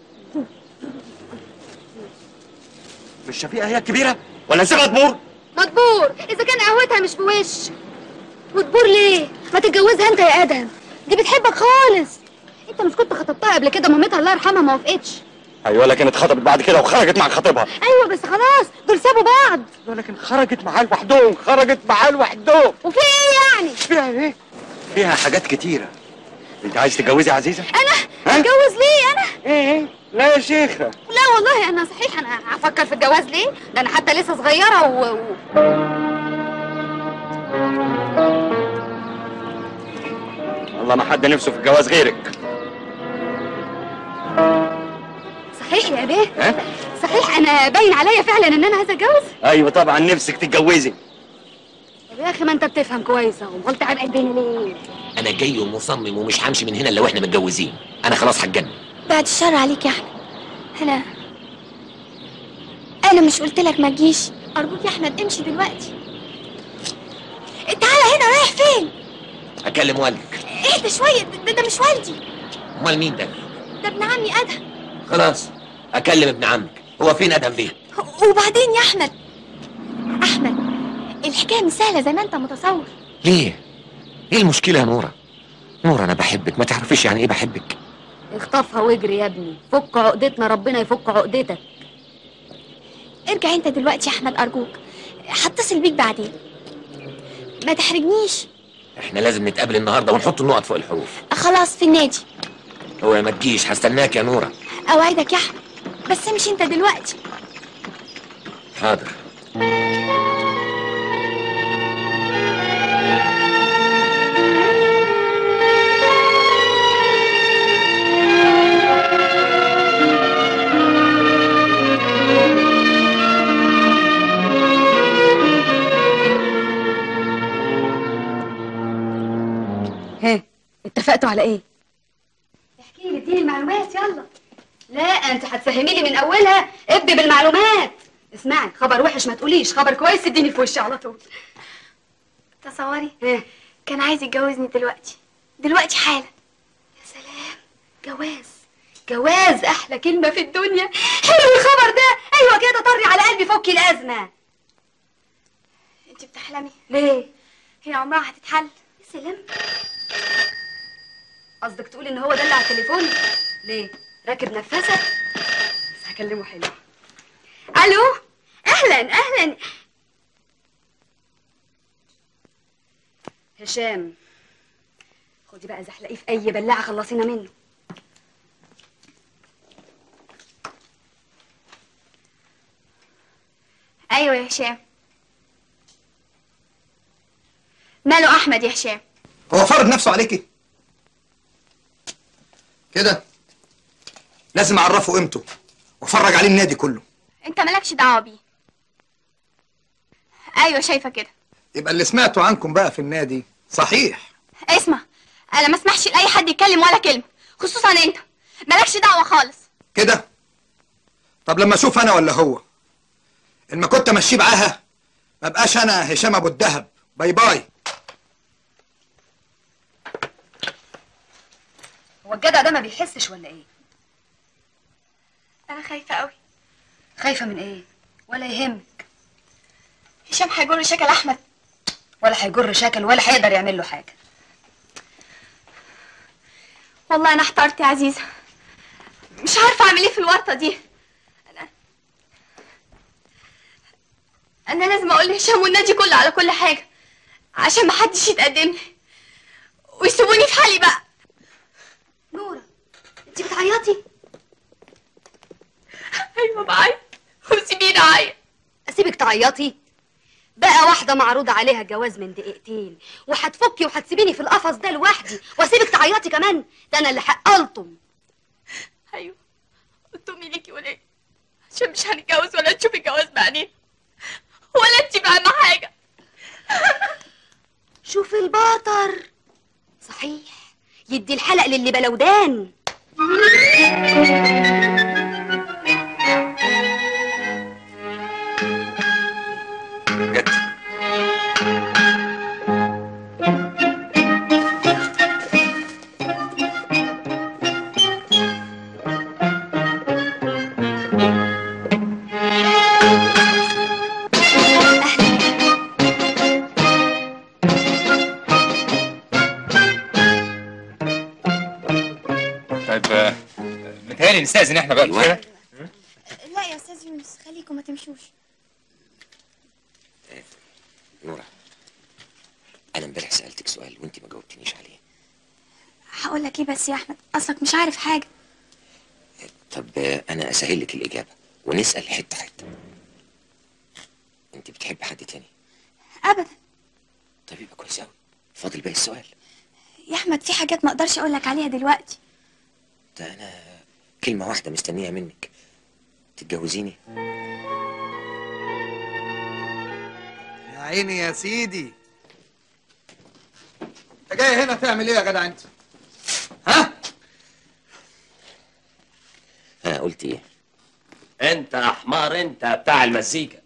مش شفيقة هي الكبيرة ولا نسيبها تمور مدبور إذا كان قهوتها مش بوش مدبور ليه؟ ما تتجوزها أنت يا آدم دي بتحبك خالص أنت مش كنت خطبتها قبل كده مامتها الله يرحمها ما وافقتش ايوه لكن اتخطبت بعد كده وخرجت مع خطيبها أيوه بس خلاص دول سابوا بعض ايوه لكن خرجت معاه لوحدهم خرجت معاه لوحدهم وفي إيه يعني؟ فيها ايه؟ فيها حاجات كتيرة انت عايز تتجوزي يا عزيزة؟ أنا ها؟ أتجوز ليه أنا؟ ايه لا يا شيخة لا والله انا صحيح انا هفكر في الجواز ليه ده انا حتى لسه صغيره و... و... والله ما حد نفسه في الجواز غيرك صحيح يا بيه ها؟ صحيح انا باين عليا فعلا ان انا عايزه اتجوز ايوه طبعا نفسك تتجوزي طب يا اخي ما انت بتفهم كويس اهو قلت عن قلبين ليه انا جاي ومصمم ومش همشي من هنا الا واحنا متجوزين انا خلاص هتجنن بعد الشر عليك يا أحمد أنا أنا مش قلت لك ما تجيش أرجوك يا أحمد امشي دلوقتي تعالى هنا رايح فين؟ اكلم والدك اهدى شوية ده, ده مش والدي امال مين ده ده ابن عمي أدهم خلاص اكلم ابن عمك هو فين ادهم بيه وبعدين يا أحمد أحمد الحكاية مش سهلة زي ما أنت متصور ليه ايه المشكله يا نوره نوره انا بحبك ما تعرفيش يعني ايه بحبك اخطفها واجري يا ابني فك عقدتنا ربنا يفك عقدتك ارجع أنت دلوقتي يا أحمد أرجوك هتصل بيك بعدين ما تحرجنيش احنا لازم نتقابل النهارده ونحط النقط فوق الحروف خلاص في النادي هو ما تجيش هستناك يا نوره أوعدك يا أحمد بس امشي أنت دلوقتي حاضر ها اتفقتوا على ايه احكي لي اديني المعلومات يلا لا انت هتفهمي لي من اولها ابدي بالمعلومات اسمعي خبر وحش ما تقوليش خبر كويس اديني في وشي على طول تصوري ها كان عايز يتجوزني دلوقتي دلوقتي حالا يا سلام جواز جواز احلى كلمه في الدنيا حلو الخبر ده ايوه كده طري على قلبي فكي الازمه انت بتحلمي ليه هي عمرها هتتحل يا سلام قصدك تقولي ان هو ده اللي على التليفون ليه راكب نفسه بس هكلمه حلو الو اهلا اهلا هشام خدي بقى زحلقيه في اي بلاعه خلصينا منه ايوه يا هشام ماله احمد يا هشام هو فرض نفسه عليكي كده لازم اعرفه قيمته وافرج عليه النادي كله انت مالكش دعوه بيه ايوه شايفه كده يبقى اللي سمعته عنكم بقى في النادي صحيح اسمع انا ما اسمحش لاي حد يتكلم ولا كلمه خصوصا انت مالكش دعوه خالص كده طب لما اشوف انا ولا هو ان ما كنت امشيه معاها ما بقاش انا هشام ابو الدهب باي باي هو الجدع ده ما بيحسش ولا ايه انا خايفه قوي خايفه من ايه ولا يهمك هشام هيجر شكل احمد ولا هيجر شكل ولا هيقدر يعمل له حاجه والله انا احترت يا عزيزه مش عارفه اعمل ايه في الورطه دي انا انا لازم اقول لهشام والنادي كله على كل حاجه عشان ما حدش يتقدم لي ويسيبوني في حالي بقى نوره انت بتعيطي ايوه بعيط وسيبيني اعيط اسيبك تعيطي بقى واحده معروض عليها الجواز من دقيقتين وهتفكي وهتسيبيني في القفص ده لوحدي واسيبك تعيطي كمان ده انا اللي حقلتم ايوه قلت امي ليكي ولا ايه عشان مش هنتجوز ولا تشوفي الجواز بعدين ولا انت فاهمه حاجه شوف البطر صحيح يدي الحلق للي بلودان جت طيب آه، متهيألي نستأذن احنا بقى أيوة. كده لا يا استاذ يونس خليكم ما تمشوش نورة انا امبارح سألتك سؤال وانت ما جاوبتنيش عليه هقول لك ايه بس يا احمد اصلك مش عارف حاجه طب آه، انا اسهل لك الاجابة ونسأل حتة حتة انت بتحب حد تاني ابدا طب يبقى كويس قوي فاضل باقي السؤال يا احمد في حاجات ما اقدرش اقول لك عليها دلوقتي ده انا كلمة واحدة مستنيها منك تتجوزيني يا عيني يا سيدي انت جاي هنا تعمل ايه يا جدع انت ها ها قلت ايه انت يا حمار انت بتاع المزيكا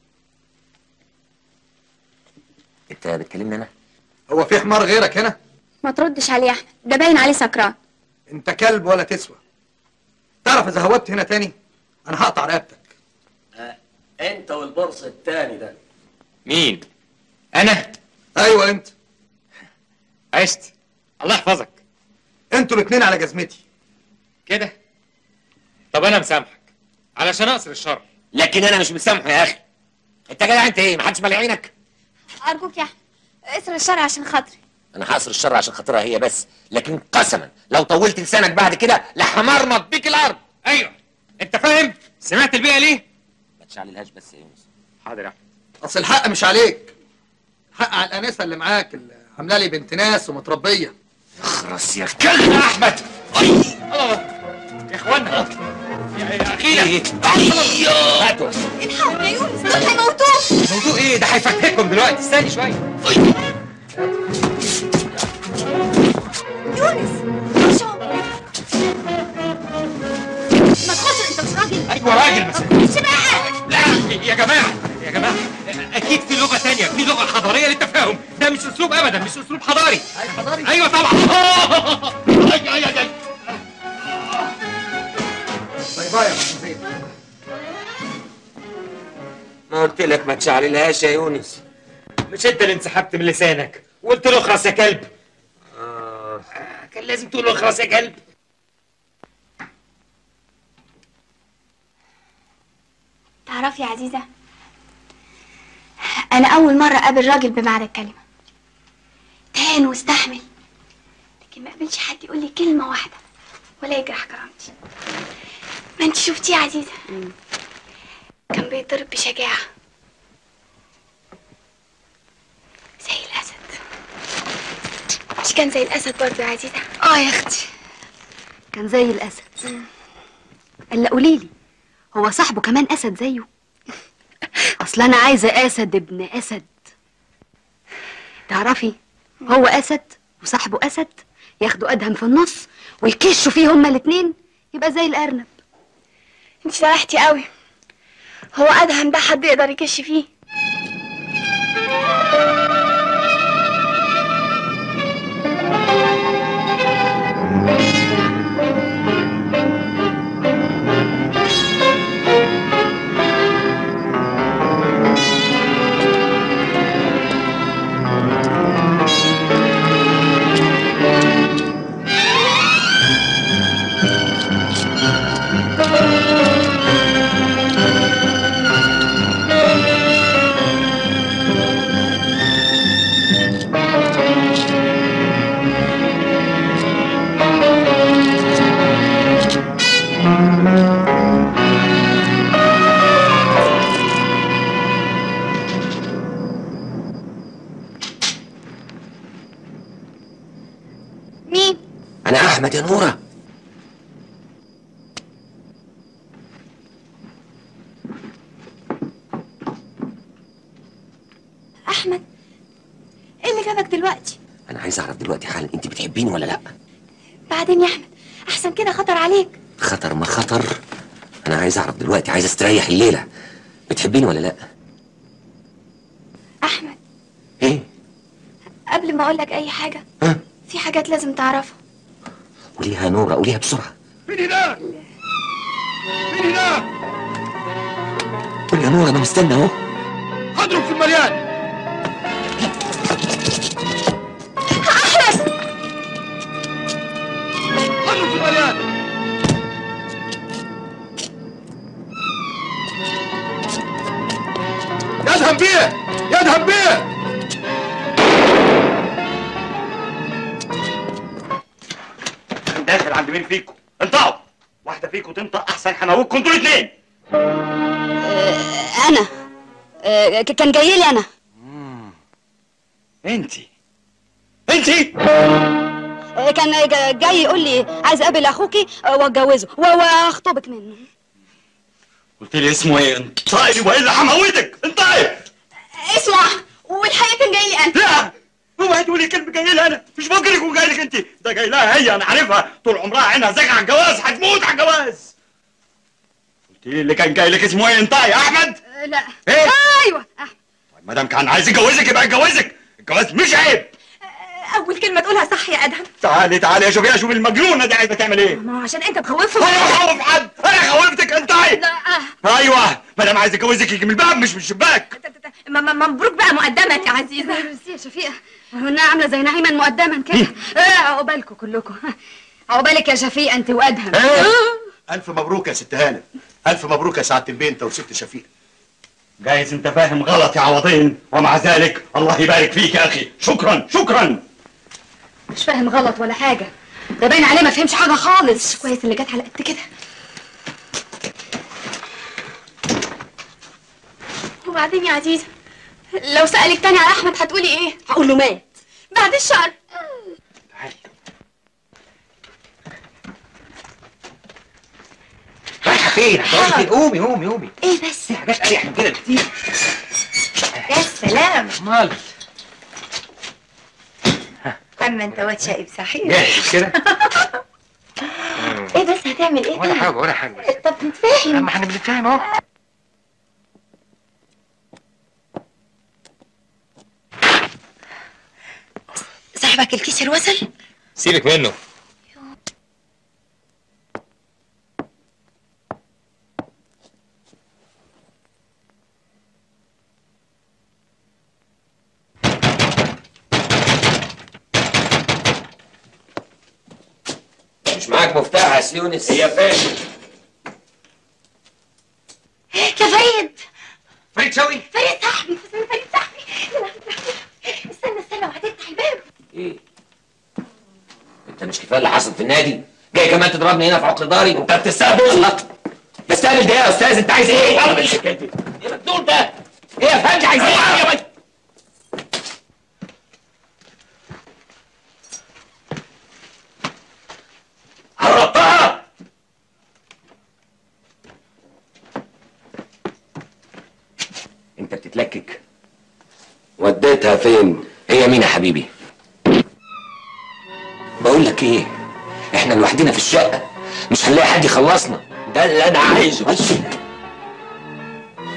انت بتكلمني انا هو في حمار غيرك هنا ما تردش عليه يا احمد ده باين عليه سكران انت كلب ولا تسوى تعرف اذا هوبت هنا تاني انا هقطع رقبتك انت والبرص التاني ده مين انا ايوه انت عشت الله يحفظك انتوا الاتنين على جزمتي كده طب انا مسامحك علشان اقصر الشر لكن انا مش مسامحه يا اخي انت جدع انت ايه محدش مالي عينك ارجوك يا احمد اسر الشر عشان خاطري انا هقصر الشر عشان خاطرها هي بس لكن قسما لو طولت لسانك بعد كده لحمرمط بيك الارض ايوه انت فاهم سمعت البيئه ليه ما تشعللهاش بس يا يونس حاضر يا احمد اصل الحق مش عليك الحق على الانسه اللي معاك اللي عامله لي بنت ناس ومتربيه اخرس يا كلب يا احمد الله يا اخوانا يا يا اخينا هاتوا الحقوا يا يونس دول هيموتوه موضوع ايه ده هيفككم دلوقتي استني شويه يونس شو ما تخش انت مش راجل ايوه راجل بس مش بقى لا يا جماعه يا جماعه اكيد في لغه تانية في لغه حضاريه للتفاهم ده مش اسلوب ابدا مش اسلوب حضاري حضاري ايوه طبعا أي أي أي. باي باي يا محمود ما قلت لك ما تشعللهاش يا يونس مش انت اللي انسحبت من لسانك وقلت له اخرس يا كلب كان لازم تقول له اخرس يا كلب تعرفي يا عزيزة أنا أول مرة أقابل راجل بمعنى الكلمة تهان واستحمل لكن ما قابلش حد يقول لي كلمة واحدة ولا يجرح كرامتي ما انت شفتيه يا عزيزة كان بيضرب بشجاعة زي الأسد مش كان زي الأسد برضه يا عزيزة اه يا اختي كان زي الاسد الا قولي لي هو صاحبه كمان اسد زيه اصل انا عايزه اسد ابن اسد تعرفي هو اسد وصاحبه اسد ياخدوا ادهم في النص ويكشوا فيه هما الاتنين يبقى زي الارنب انت سرحتي قوي هو ادهم ده حد يقدر يكش فيه مين انا احمد يا نوره احمد ايه اللي جابك دلوقتي انا عايز اعرف دلوقتي حالا انت بتحبيني ولا لا بعدين يا احمد احسن كده خطر عليك خطر ما خطر انا عايز اعرف دلوقتي عايز استريح الليله بتحبيني ولا لا احمد ايه قبل ما اقول لك اي حاجه ها في حاجات لازم تعرفها قوليها يا نوره قوليها بسرعه مين هناك؟ مين هناك؟ قولي يا نوره انا مستني اهو هضرب في المليان هضرب في المليان يذهب بيه يذهب بيه داخل عند مين فيكم انطقوا واحده فيكم تنطق احسن حماوتكم انتوا الاثنين انا آه، ك- كان جاي لي انا انت انت آه، كان جا- جاي يقول لي عايز اقابل اخوكي آه، واتجوزه و- واخطبك منه قلت لي اسمه ايه انطقي والا هموتك انطقي اسمع والحقيقه كان جاي لي انا لا اوعي تقولي كلمه جاي لي انا مش ممكن يكون جاي لك انت ده جاي لها هي انا عارفها طول عمرها عينها زاغ على الجواز هتموت على الجواز قلت لي اللي كان جاي لك اسمه ايه انطقي يا احمد آه، لا ايه ايوه آه، ما دام كان عايز يجوزك يبقى يتجوزك الجواز مش عيب اول كلمه تقولها صح يا ادهم تعالي تعالي يا شوفي شوفي المجنونه دي عايزه تعمل ايه ما هو عشان انت تخوفهم انا بخوف حد انا خوفتك انطقي لا آه. ايوه ما دام عايز يجوزك يجي من الباب مش من الشباك م- م- مبروك بقى مقدمك يا عزيزه ميرسي يا شفيقه انها عامله زي نعيما مقدما كده آه، عقبالكم كلكم عقبالك يا شفيقه انت وادهم ألف مبروك يا ست هانم ألف مبروك يا سعادة البيه أنت وست شفيق جايز انت فاهم غلط يا عوضين ومع ذلك الله يبارك فيك يا اخي شكرا شكرا مش فاهم غلط ولا حاجه ده باين عليه ما فهمش حاجه خالص كويس اللي جت على قد كده وبعدين يا عزيزه لو سالك تاني على احمد هتقولي ايه هقول له مات بعد الشر رايحه فين؟ رايحه فين؟ قومي قومي قومي ايه بس في حاجات اريح من كده بكتير يا سلام امال اما انت واد شقي صحيح جاهز كده؟ ايه بس هتعمل ايه ولا طيب؟ حاجه ولا حاجه بس طب نتفاهم اما احنا بنتفاهم اهو صاحبك الكيس الوصل سيبك منه مش معاك مفتاح يا سيونس هي فين يا فريد فريد شوقي فريد صاحبي فريد صاحبي استنى استنى وهتفتح الباب ايه انت مش كفايه اللي حصل في النادي جاي كمان تضربني هنا في عقل داري انت بتستهبل تستهبل ده يا استاذ انت عايز ايه يلا مش كده ايه مجنون ده ايه يا فندم عايز ايه يا ولد هربتها انت بتتلكك وديتها فين هي مين يا حبيبي بقول لك ايه احنا لوحدنا في الشقه مش هنلاقي حد يخلصنا ده اللي انا عايزه بس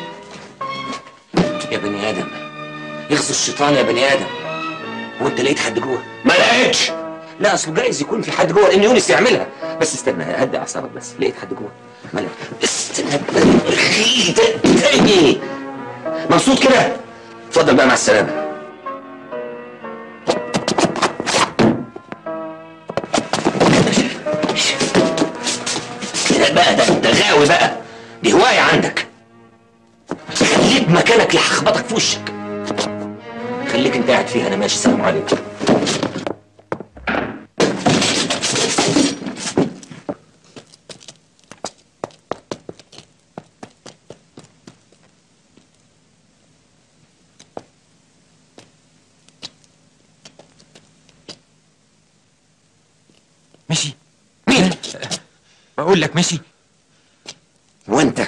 يغزو الشيطان يا بني ادم هو انت لقيت حد جوه ما لقيتش لا اصل جايز يكون في حد جوه لان يونس يعملها بس استنى هدي اعصابك بس لقيت حد جوه ما لقيت استنى اخي ده تاني مبسوط كده اتفضل بقى مع السلامه كده بقى ده ده غاوي بقى دي هوايه عندك خليك مكانك يحخبطك في وشك خليك انت قاعد فيها انا ماشي سلام عليكم مشي مين بقول لك مشي وانت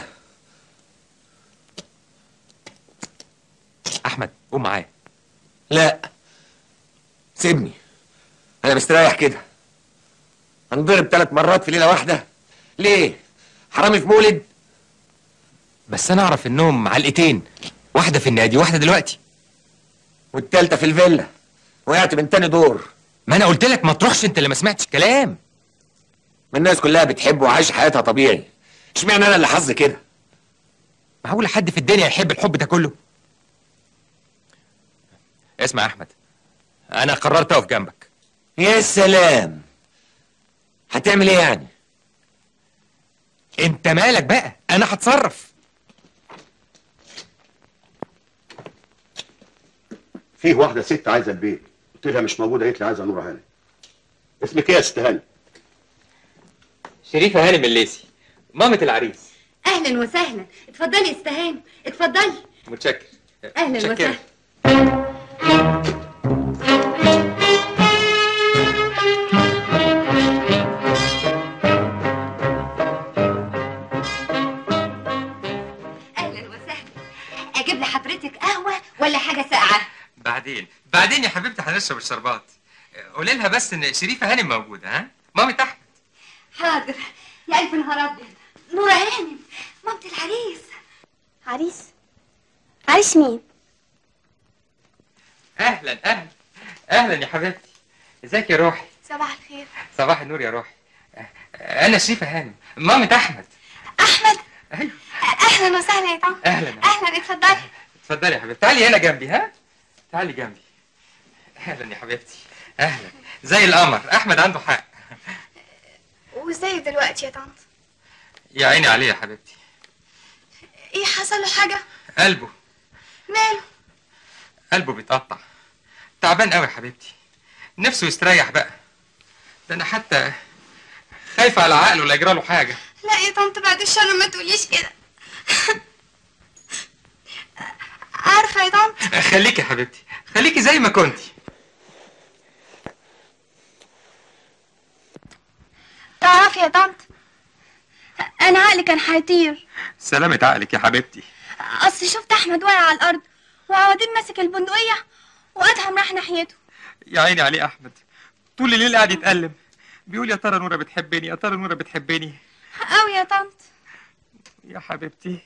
احمد قوم معايا لا سيبني انا مستريح كده هنضرب ثلاث مرات في ليله واحده ليه حرامي في مولد بس انا اعرف انهم علقتين واحده في النادي واحده دلوقتي والتالتة في الفيلا وقعت من تاني دور ما انا قلت لك ما تروحش انت اللي ما سمعتش كلام ما الناس كلها بتحب وعايش حياتها طبيعي اشمعنى انا اللي حظي كده معقول حد في الدنيا يحب الحب ده كله اسمع يا احمد انا قررت اقف جنبك يا سلام هتعمل ايه يعني انت مالك بقى انا هتصرف فيه واحده ست عايزه البيت قلت لها مش موجوده قالت لي عايزه نور هاني اسمك ايه يا ست هاني شريفه هانم الليسي مامة العريس اهلا وسهلا اتفضلي استهاني اتفضلي متشكر اهلا متشكرة. وسهلا اهلا وسهلا اجيب لحضرتك قهوه ولا حاجه ساقعه بعدين بعدين يا حبيبتي هنشرب الشربات قولي لها بس ان شريفه هانم موجوده ها مامة احمد حاضر يا الف نهار ابيض نورة هانم مامة العريس عريس عريس مين اهلا اهلا اهلا يا حبيبتي ازيك يا روحي صباح الخير صباح النور يا روحي انا شريفه هانم مامة احمد احمد ايوه اهلا وسهلا يا طنط اهلا اهلا اتفضلي اتفضلي يا حبيبتي تعالي هنا جنبي ها تعالي جنبي اهلا يا حبيبتي اهلا زي القمر احمد عنده حق وازاي دلوقتي يا طنط يا عيني عليه يا حبيبتي ايه حصل له حاجه قلبه ماله قلبه بيتقطع تعبان قوي يا حبيبتي نفسه يستريح بقى ده انا حتى خايفه على عقله لا يجرى له حاجه لا يا طنط بعد الشر ما تقوليش كده عارفه يا طنط خليكي يا حبيبتي خليكي زي ما كنتي تعرفي يا طنط انا عقلي كان هيطير سلامة عقلك يا حبيبتي اصل شفت احمد واقع على الارض وعوادين ماسك البندقيه وادهم راح ناحيته يا عيني عليه احمد طول الليل قاعد يتألم بيقول يا ترى نورة بتحبني يا ترى نورة بتحبني قوي يا طنط يا حبيبتي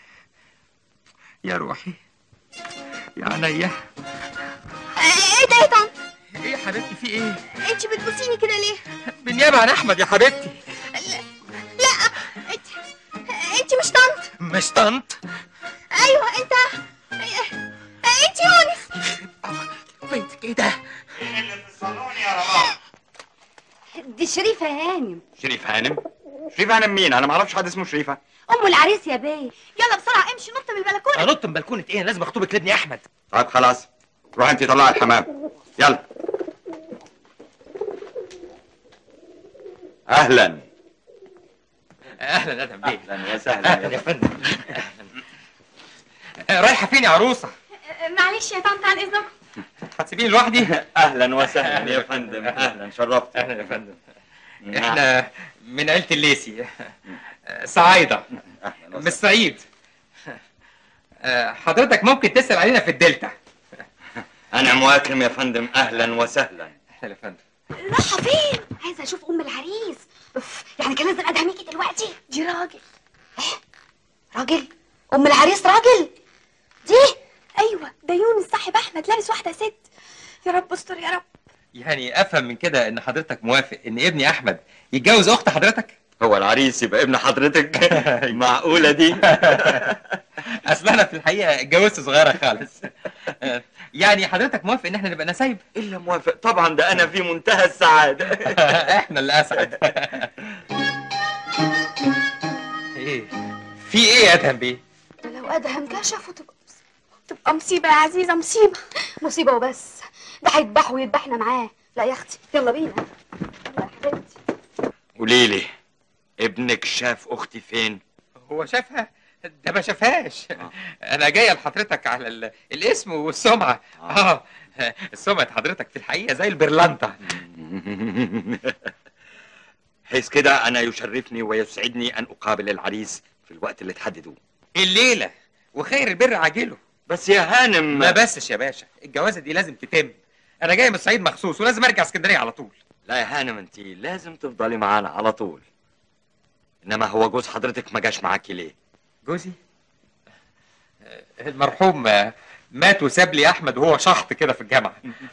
يا روحي يا عينيا ايه ده يا طنط ايه يا حبيبتي في ايه انت بتبصيني كده ليه بالنيابة عن احمد يا حبيبتي لا انت انت مش طنط مش طنط ايوه انت انت يونس بنتك ايه ده دي شريفة هانم شريف هانم شريف هانم مين انا ما اعرفش حد اسمه شريفه ام العريس يا بيه يلا بسرعه امشي نط من البلكونه انط من بلكونه ايه أنا لازم اخطبك لابني احمد طيب خلاص روح انت طلع الحمام يلا اهلا اهلا ادهم بيه اهلا وسهلا اهلا يا فندم أهلاً. رايحه فين يا عروسه معلش يا طنط عن اذنكم هتسيبيني لوحدي اهلا وسهلا يا فندم اهلا شرفت اهلا يا فندم احنا من عيله الليسي صعايده من الصعيد آه، حضرتك ممكن تسال علينا في الدلتا انا مواكرم يا فندم اهلا وسهلا اهلا يا فندم رايحة فين؟ عايزة اشوف ام العريس أوف، يعني كان لازم ادهم يجي دلوقتي دي راجل راجل ام العريس راجل دي ايوه ده يونس صاحب احمد رب استر يا رب يعني افهم من كده ان حضرتك موافق ان ابني احمد يتجوز اخت حضرتك هو العريس يبقى ابن حضرتك معقولة دي اصل انا في الحقيقه اتجوزت صغيره خالص يعني حضرتك موافق ان احنا نبقى نسايب الا موافق طبعا ده انا في منتهى السعادة احنا اللي اسعد ايه في ايه يا ادهم بيه ده لو ادهم كشف وتبقى تبقى مصيبه يا عزيزه مصيبه مصيبه وبس ده هيذبحه ويذبحنا معاه لا يا اختي يلا بينا يلا يا حبيبتي قولي لي ابنك شاف اختي فين هو شافها ده ما شافهاش انا جايه لحضرتك على ال... الاسم والسمعه اه سمعه حضرتك في الحقيقه زي البرلانتا حيث كده انا يشرفني ويسعدني ان اقابل العريس في الوقت اللي تحددوه الليله وخير البر عاجله بس يا هانم ما بسش يا باشا الجوازه دي لازم تتم انا جاي من الصعيد مخصوص ولازم ارجع اسكندريه على طول لا يا هانم انت لازم تفضلي معانا على طول انما هو جوز حضرتك ما جاش معاكي ليه جوزي المرحوم مات وساب لي احمد وهو شحط كده في الجامعه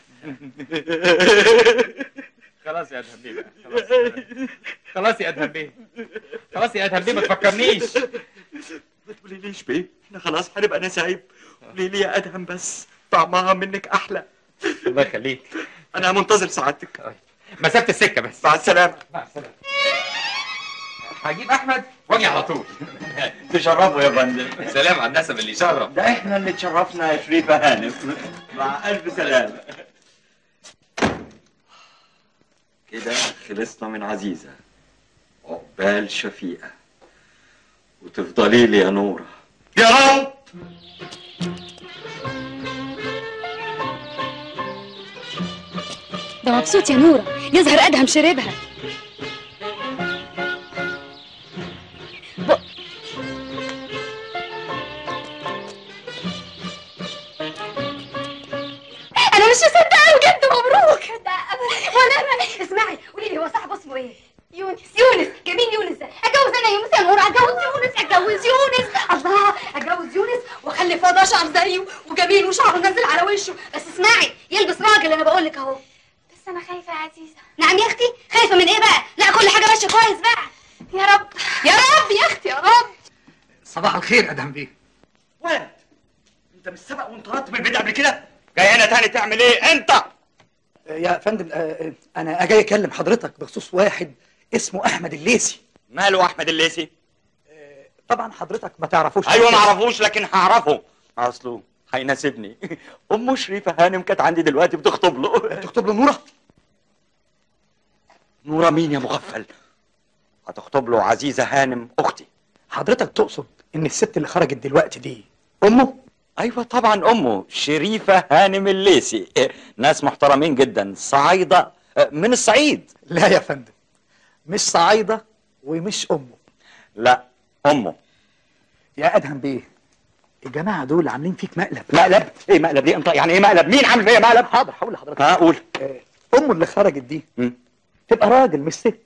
خلاص يا ادهم بيه بقى خلاص خلاص يا ادهم بيه خلاص يا ادهم بيه ما تفكرنيش ما تقوليليش بيه احنا خلاص هنبقى نسايب قولي لي يا ادهم بس طعمها منك احلى الله يخليك انا منتظر سعادتك مسافه السكه بس مع السلامه مع السلامه هجيب احمد واجي على طول تشرفوا يا فندم سلام على النسب اللي يشرف ده احنا اللي تشرفنا يا شريفه هانم مع الف سلامه كده خلصنا من عزيزه عقبال شفيقه وتفضلي لي يا نوره يا رب ده مبسوط يا نوره يظهر ادهم شربها انا مش مصدقه بجد مبروك ده ولا انا اسمعي قولي لي هو صاحبه اسمه ايه يونس يونس جميل يونس ده اتجوز انا يونس يا نور اتجوز يونس اتجوز يونس الله اتجوز يونس واخلف واد اشعر زيه وجميل وشعره نازل على وشه بس اسمعي يلبس راجل انا بقول لك اهو بس انا خايفه يا عزيزه نعم يا اختي خايفه من ايه بقى لا كل حاجه ماشيه كويس بقى يا رب يا رب يا اختي يا رب صباح الخير ادهم بيه ولد انت مش سبق وانطردت من البيت قبل كده جاي هنا تاني تعمل ايه انت يا فندم آه، آه، انا جاي اكلم حضرتك بخصوص واحد اسمه احمد الليسي ماله احمد الليسي طبعا حضرتك ما تعرفوش ايوه ما اعرفوش لكن هعرفه اصله هيناسبني ام شريفه هانم كانت عندي دلوقتي بتخطب له تخطب له نوره نوره مين يا مغفل هتخطب له عزيزه هانم اختي حضرتك تقصد ان الست اللي خرجت دلوقتي دي امه ايوه طبعا امه شريفه هانم الليسي إيه، ناس محترمين جدا صعايده آه، من الصعيد لا يا فندم مش صعايده ومش امه لا امه يا ادهم بيه الجماعه دول عاملين فيك مقلب مقلب ايه مقلب دي انت يعني ايه مقلب مين عامل فيا مقلب حاضر هقول لحضرتك ها قول آه، امه اللي خرجت دي مم. تبقى راجل مش ست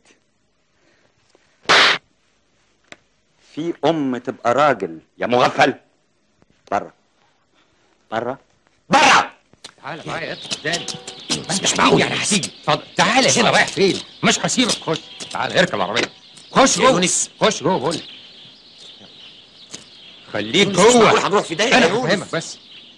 في ام تبقى راجل يا مغفل بره بره بره تعالى معايا يا ادهم ما انت مش معقول يعني هتيجي اتفضل تعالى هنا رايح فين مش هسيبك خش تعالى اركب العربيه خش يا جوه يونس. خش جوه بقول لك خليك يونس، مش معقول جوه هنروح في داهية انا يا يونس. هفهمك بس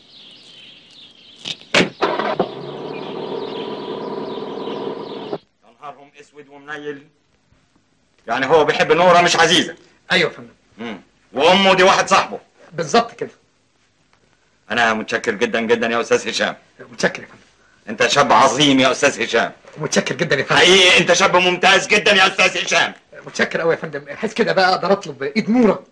يا نهارهم اسود ومنيل يعني هو بيحب نوره مش عزيزه ايوه يا فندم مم. وامه دي واحد صاحبه بالظبط كده انا متشكر جدا جدا يا استاذ هشام متشكر يا فندم انت شاب عظيم يا استاذ هشام متشكر جدا يا فندم حقيقي انت شاب ممتاز جدا يا استاذ هشام متشكر قوي يا فندم بحيث كده بقى اقدر اطلب ايد نوره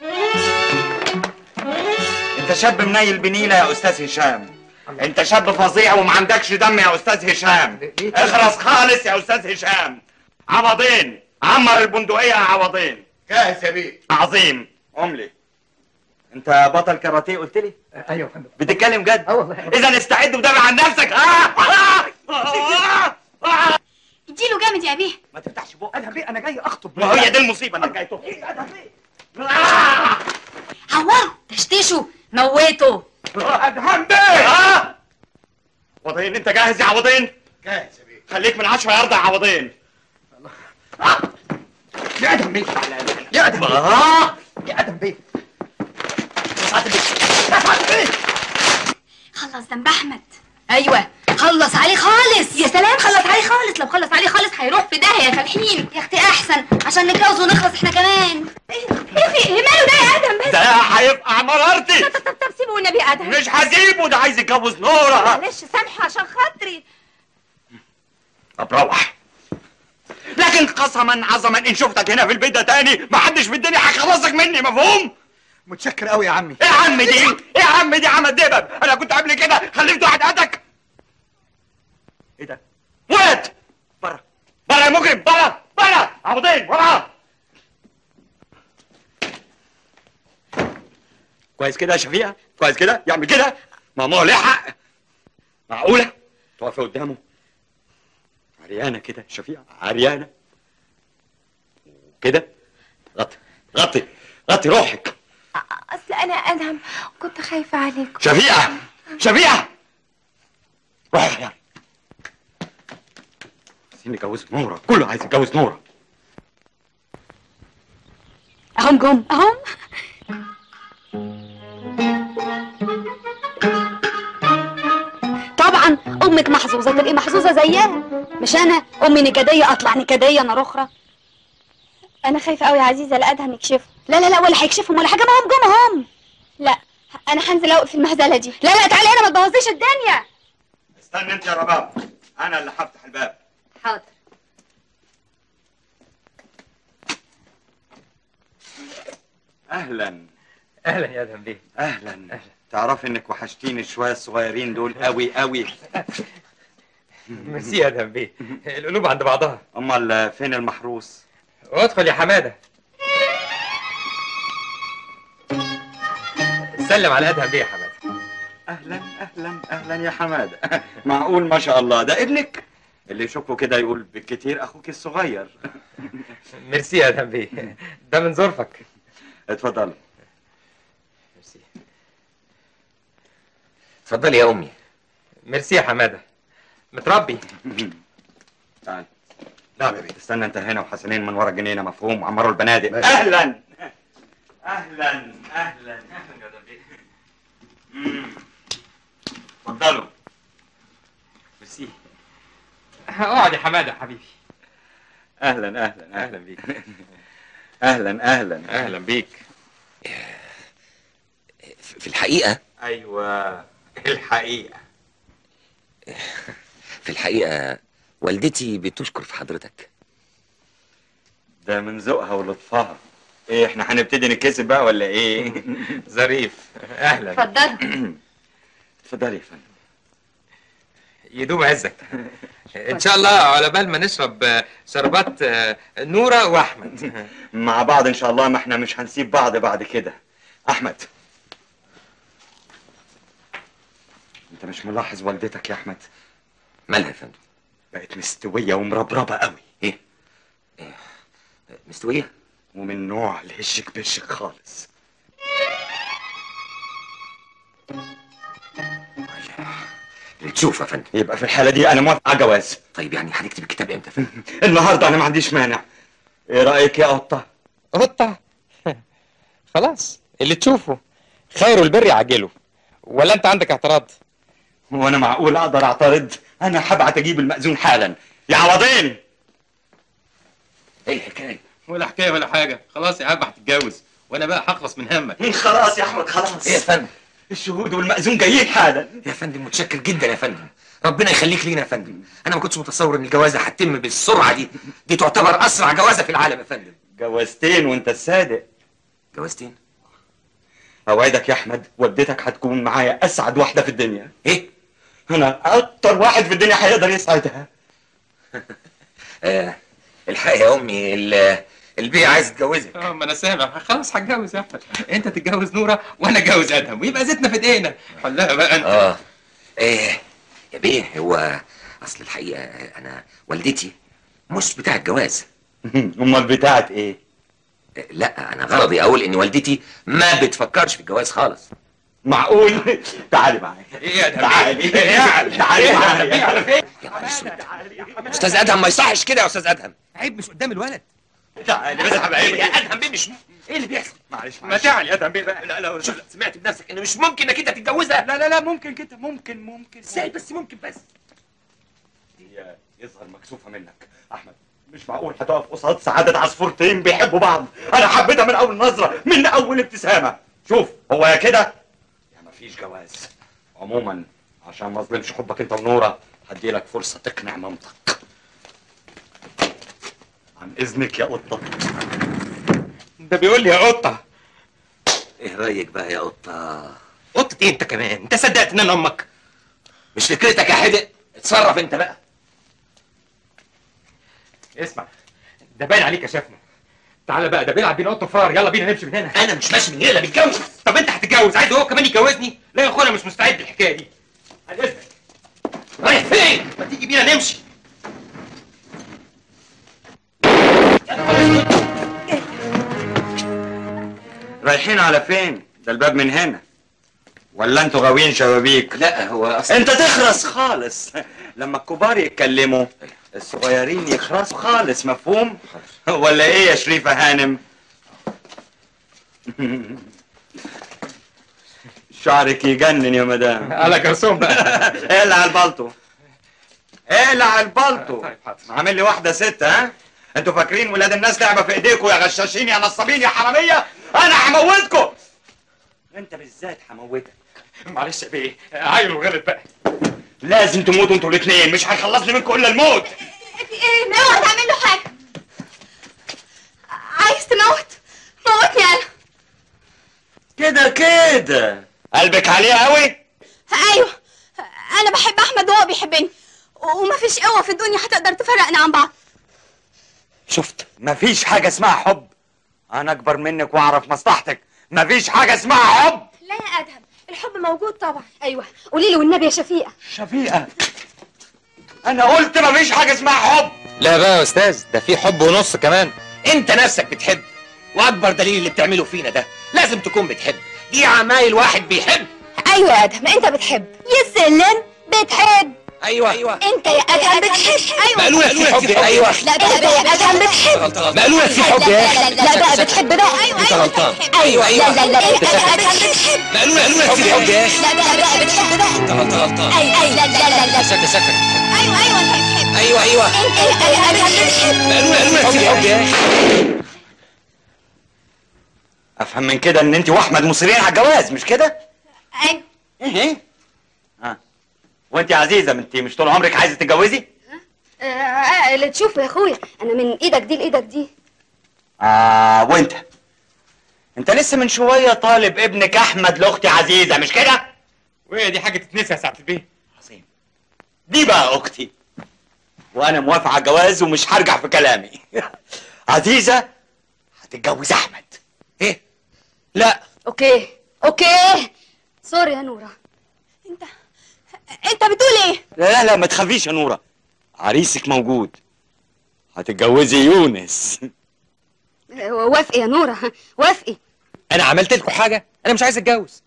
انت شاب منيل بنيله يا استاذ هشام انت شاب فظيع وما عندكش دم يا استاذ هشام ليه كده؟ اخرس خالص يا استاذ هشام عوضين عمر البندقيه يا عوضين جاهز يا بيه عظيم قوم لي انت بطل كاراتيه قلت لي ايوه يا فندم بتتكلم جد اه والله اذا استعد ودافع عن نفسك آه! آه! آه! آه! اديله جامد يا بيه ما تفتحش بقك ادهم بيه انا جاي اخطب ما هي دي المصيبه انك جاي تخطب عوره تشتشه موته ادهم بيه ها عوضين انت جاهز يا عوضين جاهز يا بيه خليك من عشرة يرضى يا عوضين يا ادم بيه يا ادم بيه آه. يا ادم بيه يا سعاده بيه يا سعاده بيه خلص ذنب احمد ايوه خلص عليه خالص يا سلام خلص عليه خالص لو خلص عليه خالص هيروح في داهيه يا فالحين يا اختي احسن عشان نتجوز ونخلص احنا كمان ايه في ايه ماله ده يا ادم بس ده هيبقى مرارتي طب طب طب سيبه والنبي يا ادهم مش هسيبه ده عايز يتجوز نورة معلش سامحه عشان خاطري طب روح لكن قسما عظما ان شفتك هنا في البيت ده تاني محدش في الدنيا هيخلصك مني مفهوم؟ متشكر قوي يا عمي ايه يا عم دي؟ ايه يا عم دي عمل دبب؟ انا كنت قبل كده خلفت واحد قدك ايه ده؟ ولد بره بره يا مجرم بره بره عبودين ورا كويس كده يا شفيقة كويس كده يعمل كده ما هو ليه حق معقولة تقفي قدامه عريانة كده شفيقة عريانة كده غطي غطي غطي روحك اصل انا ادهم كنت خايفه عليكم شفيقة شفيقة روحي يا خيار عايزين نتجوز نورة كله عايز يتجوز نورة اهم جم اهم طبعا امك محظوظه تبقي محظوظه زيها مش انا امي نكديه اطلع نكديه انا رخره انا خايفه قوي يا عزيزه لا ادهم يكشفه لا لا لا ولا هيكشفهم ولا حاجه ما هم جم هم لا انا هنزل اوقف المهزله دي لا لا تعالي هنا ما تبوظيش الدنيا استنى انت يا رباب انا اللي هفتح الباب حاضر اهلا اهلا يا ادهم بيه اهلا تعرفي انك وحشتيني شويه الصغيرين دول قوي قوي ميرسي يا ادهم بيه القلوب عند بعضها امال فين المحروس وادخل يا حماده سلم على ادهم بيه يا حماده اهلا اهلا اهلا يا حماده معقول ما شاء الله ده ابنك اللي يشوفه كده يقول بالكتير اخوك الصغير ميرسي يا ادهم بيه ده من ظرفك اتفضل ميرسي اتفضلي يا امي ميرسي يا حماده متربي تعال نعم يا بيه استنى انت هنا وحسنين من ورا الجنينه مفهوم عمروا البنادق اهلا اهلا اهلا اهلا يا دبي مم. اتفضلوا ميرسي اقعد يا حماده حبيبي اهلا اهلا اهلا بيك اهلا اهلا اهلا بيك في الحقيقه ايوه الحقيقه في الحقيقه والدتي بتشكر في حضرتك ده من ذوقها ولطفها ايه احنا هنبتدي نتكسب بقى ولا ايه ظريف اهلا اتفضل اتفضلي يا فندم يدوم عزك ان شاء الله على بال ما نشرب آه، شربات آه، نوره واحمد مع بعض ان شاء الله ما احنا مش هنسيب بعض بعد كده احمد انت مش ملاحظ والدتك يا احمد مالها يا فندم بقت مستويه ومربربه قوي ايه إيه؟ مستويه ومن نوع الهشك بشك خالص اللي تشوفه يا فندم يبقى في الحاله دي انا موافق على جواز طيب يعني هنكتب الكتاب امتى يا فندم النهارده انا ما عنديش مانع ايه رايك يا قطه قطة خلاص اللي تشوفه خير البر عاجله ولا انت عندك اعتراض وانا معقول اقدر اعترض انا هبعت اجيب المأذون حالا يا عوضين ايه الحكايه ولا حكايه ولا حاجه خلاص يا عم هتتجوز وانا بقى هخلص من همك خلاص يا احمد خلاص ايه يا فندم الشهود والمأذون جايين حالا يا فندم متشكر جدا يا فندم ربنا يخليك لينا يا فندم انا ما كنتش متصور ان الجوازه هتتم بالسرعه دي دي تعتبر اسرع جوازه في العالم يا فندم جوازتين وانت الصادق جوازتين اوعدك يا احمد والدتك هتكون معايا اسعد واحده في الدنيا ايه انا اكتر واحد في الدنيا هيقدر يسعدها آه الحقيقه يا امي ال- البيع عايز يتجوزك اه ما انا سامع خلاص هتجوز يا احمد انت تتجوز نوره وانا اتجوز ادهم ويبقى زيتنا في ايدينا حلها بقى انت اه ايه يا بيه هو اصل الحقيقه انا والدتي مش بتاع الجواز امال بتاعت ايه لا انا غرضي اقول ان والدتي ما بتفكرش في الجواز خالص معقول تعالي معايا ايه يا ادهم تعالي ايه يا تعالي إيه يا معايا. أدهم؟ إيه على فين؟ استاذ ادهم ما يصحش كده يا استاذ ادهم عيب مش قدام الولد تعالي بس يا حبايبي يا ادهم بيه مش ايه اللي بيحصل؟ معلش ما تعال يا ادهم بيه بقى لا لا شوف سمعت بنفسك ان مش ممكن انك انت تتجوزها لا لا لا ممكن كده ممكن ممكن ازاي بس ممكن بس هي يظهر مكسوفه منك احمد مش معقول هتقف قصاد سعاده عصفورتين بيحبوا بعض انا حبيتها من اول نظره من اول ابتسامه شوف هو يا كده يا مفيش جواز عموما عشان ما اظلمش حبك انت ونوره هدي لك فرصه تقنع مامتك عن اذنك يا قطه ده بيقول لي يا قطه ايه رايك بقى يا قطه قطه ايه انت كمان؟ انت صدقت ان انا امك؟ مش فكرتك يا حدق اتصرف انت بقى اسمع ده باين عليك يا شافنا تعالى بقى ده بيلعب بينا قطه فار يلا بينا نمشي من هنا انا مش ماشي من هنا بتجوز طب انت هتتجوز عايز هو كمان يتجوزني لا يا اخويا انا مش مستعد للحكايه دي عن اذنك رايح فين ما تيجي بينا نمشي رايحين على فين ده الباب من هنا ولا انتوا غاويين شبابيك لا هو اصلا انت تخرس خالص لما الكبار يتكلموا الصغيرين يخرسوا خالص مفهوم ولا ايه يا شريفة هانم شعرك يجنن يا مدام على جرسون بقى اقلع البلطو اقلع البلطو طيب حاضر عامل لي واحدة ست ها انتوا فاكرين ولاد الناس لعبة في ايديكم يا غشاشين يا نصابين يا حرامية انا هموتكم انت بالذات هموتك معلش يا بيه عيل وغلط بقى لازم تموتوا انتوا الاثنين مش هيخلصني منكم الا الموت ايه اوعى تعمل له حاجه عايز تموت موتني انا كده كده قلبك عليه قوي ايوه انا بحب احمد وهو بيحبني ومفيش قوه في الدنيا هتقدر تفرقنا عن بعض شفت مفيش حاجة اسمها حب انا اكبر منك واعرف مصلحتك مفيش حاجة اسمها حب لا يا ادهم الحب موجود طبعا ايوه قولي لي والنبي يا شفيقه شفيقة انا قلت مفيش حاجة اسمها حب لا بقى يا استاذ ده في حب ونص كمان انت نفسك بتحب واكبر دليل اللي بتعمله فينا ده لازم تكون بتحب دي عمايل واحد بيحب ايوه يا ادهم انت بتحب يا سلم بتحب ايوه ايوه انت يا ادهم بتحب ايوه ما قالوا لك في حب يا ايوه لا بقى بقى يا ادهم بتحب غلطان ما قالوا لك في حب يا اخي لا بقى بتحب بقى ايوه انت غلطان ايوه ايوه لا لا لا انت يا ادهم بتحب ما قالوا لك قالوا لك في حب يا اخي لا بقى بقى بتحب بقى انت غلطان غلطان ايوه ايوه لا لا لا لا سكر سكر ايوه ايوه انت بتحب ايوه ايوه انت يا ادهم بتحب ما قالوا لك قالوا لك في حب يا اخي افهم من كده ان انت واحمد مصرين على الجواز مش كده ايوه ايه اه وانت يا عزيزة انت مش طول عمرك عايزة تتجوزي آه، آه، اللي تشوف يا اخويا انا من ايدك دي لايدك دي اه وانت انت لسه من شوية طالب ابنك احمد لاختي عزيزة مش كده وهي دي حاجه تتنسى يا سعاده البيه عظيم دي بقى اختي وانا موافق على الجواز ومش هرجع في كلامي عزيزة هتتجوز احمد ايه لا اوكي اوكي سوري يا نوره انت انت بتقول ايه لا لا ما تخافيش يا نورة عريسك موجود هتتجوزي يونس آه، وافقي يا نوره وافقي انا عملت لكم حاجه انا مش عايز اتجوز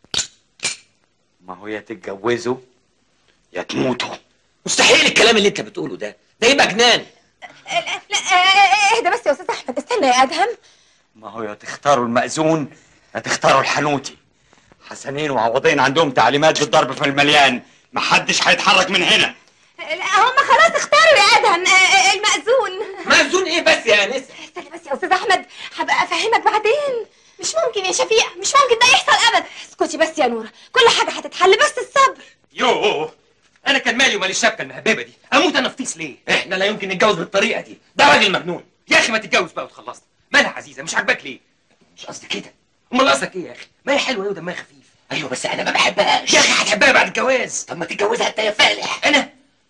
ما هو يا تتجوزوا يا تموتوا مستحيل الكلام اللي انت بتقوله ده ده يبقى جنان لا آه، اهدى بس يا استاذ احمد استنى يا ادهم ما هو يا تختاروا المأذون يا تختاروا الحنوتي حسنين وعوضين عندهم تعليمات بالضرب في المليان محدش هيتحرك من هنا لا هم خلاص اختاروا يا ادهم آه، آه، المأذون مأذون ايه بس يا انسه استنى بس يا استاذ احمد هبقى افهمك بعدين مش ممكن يا شفيقة مش ممكن ده يحصل ابدا اسكتي بس يا نوره كل حاجه هتتحل بس الصبر يوه انا كان مالي ومال الشبكه المهببه دي اموت انا في طيس ليه احنا لا يمكن نتجوز بالطريقه دي ده راجل مجنون يا اخي ما تتجوز بقى وتخلصنا مالها عزيزه مش عاجباك ليه مش قصدي كده امال قصدك ايه يا اخي ما هي حلوه ودمها خفيف ايوه بس انا ما بحبهاش يا اخي هتحبها بعد الجواز طب ما تتجوزها انت يا فالح انا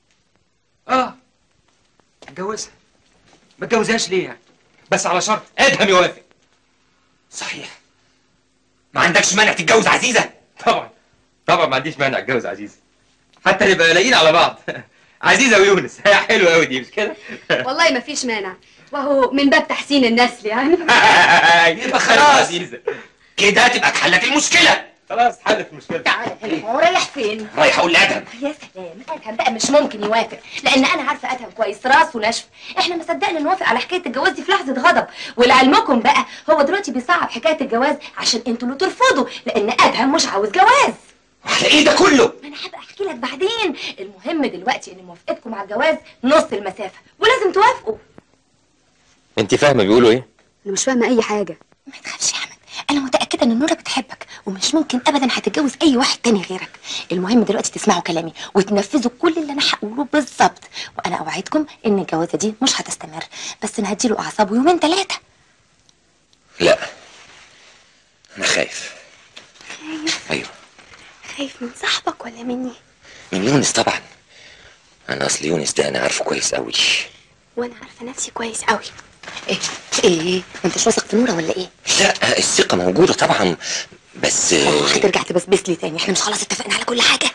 اه اتجوزها ما اتجوزهاش ليه يعني بس على شرط ادهم يوافق صحيح ما عندكش مانع تتجوز عزيزه طبعا طبعا ما عنديش مانع اتجوز عزيزه حتى نبقى لاقيين على بعض عزيزه ويونس هي حلوه قوي دي مش كده والله ما فيش مانع وهو من باب تحسين النسل يعني يبقى خلاص عزيزه كده تبقى اتحلت المشكله خلاص حلت المشكله تعالى هنا هو رايح فين؟ رايح اقول لادهم يا سلام ادهم بقى مش ممكن يوافق لان انا عارفه ادهم كويس راسه ناشف احنا ما صدقنا نوافق على حكايه الجواز دي في لحظه غضب ولعلمكم بقى هو دلوقتي بيصعب حكايه الجواز عشان انتوا اللي ترفضوا لان ادهم مش عاوز جواز على ايه ده كله ما انا هبقى احكي لك بعدين المهم دلوقتي ان موافقتكم على الجواز نص المسافه ولازم توافقوا انت فاهمه بيقولوا ايه انا مش فاهمه اي حاجه ما تخافش يا احمد انا متاكده ان نوره بتحبك ومش ممكن ابدا هتتجوز اي واحد تاني غيرك المهم دلوقتي تسمعوا كلامي وتنفذوا كل اللي انا هقوله بالظبط وانا اوعدكم ان الجوازه دي مش هتستمر بس انا هديله اعصابه يومين ثلاثه لا انا خايف ايوه خايف من صاحبك ولا مني من يونس طبعا انا اصل يونس ده انا عارفه كويس قوي وانا عارفه نفسي كويس قوي ايه ايه انت مش واثق في نوره ولا ايه لا الثقه موجوده طبعا بس هترجع تبسبس لي تاني احنا مش خلاص اتفقنا على كل حاجه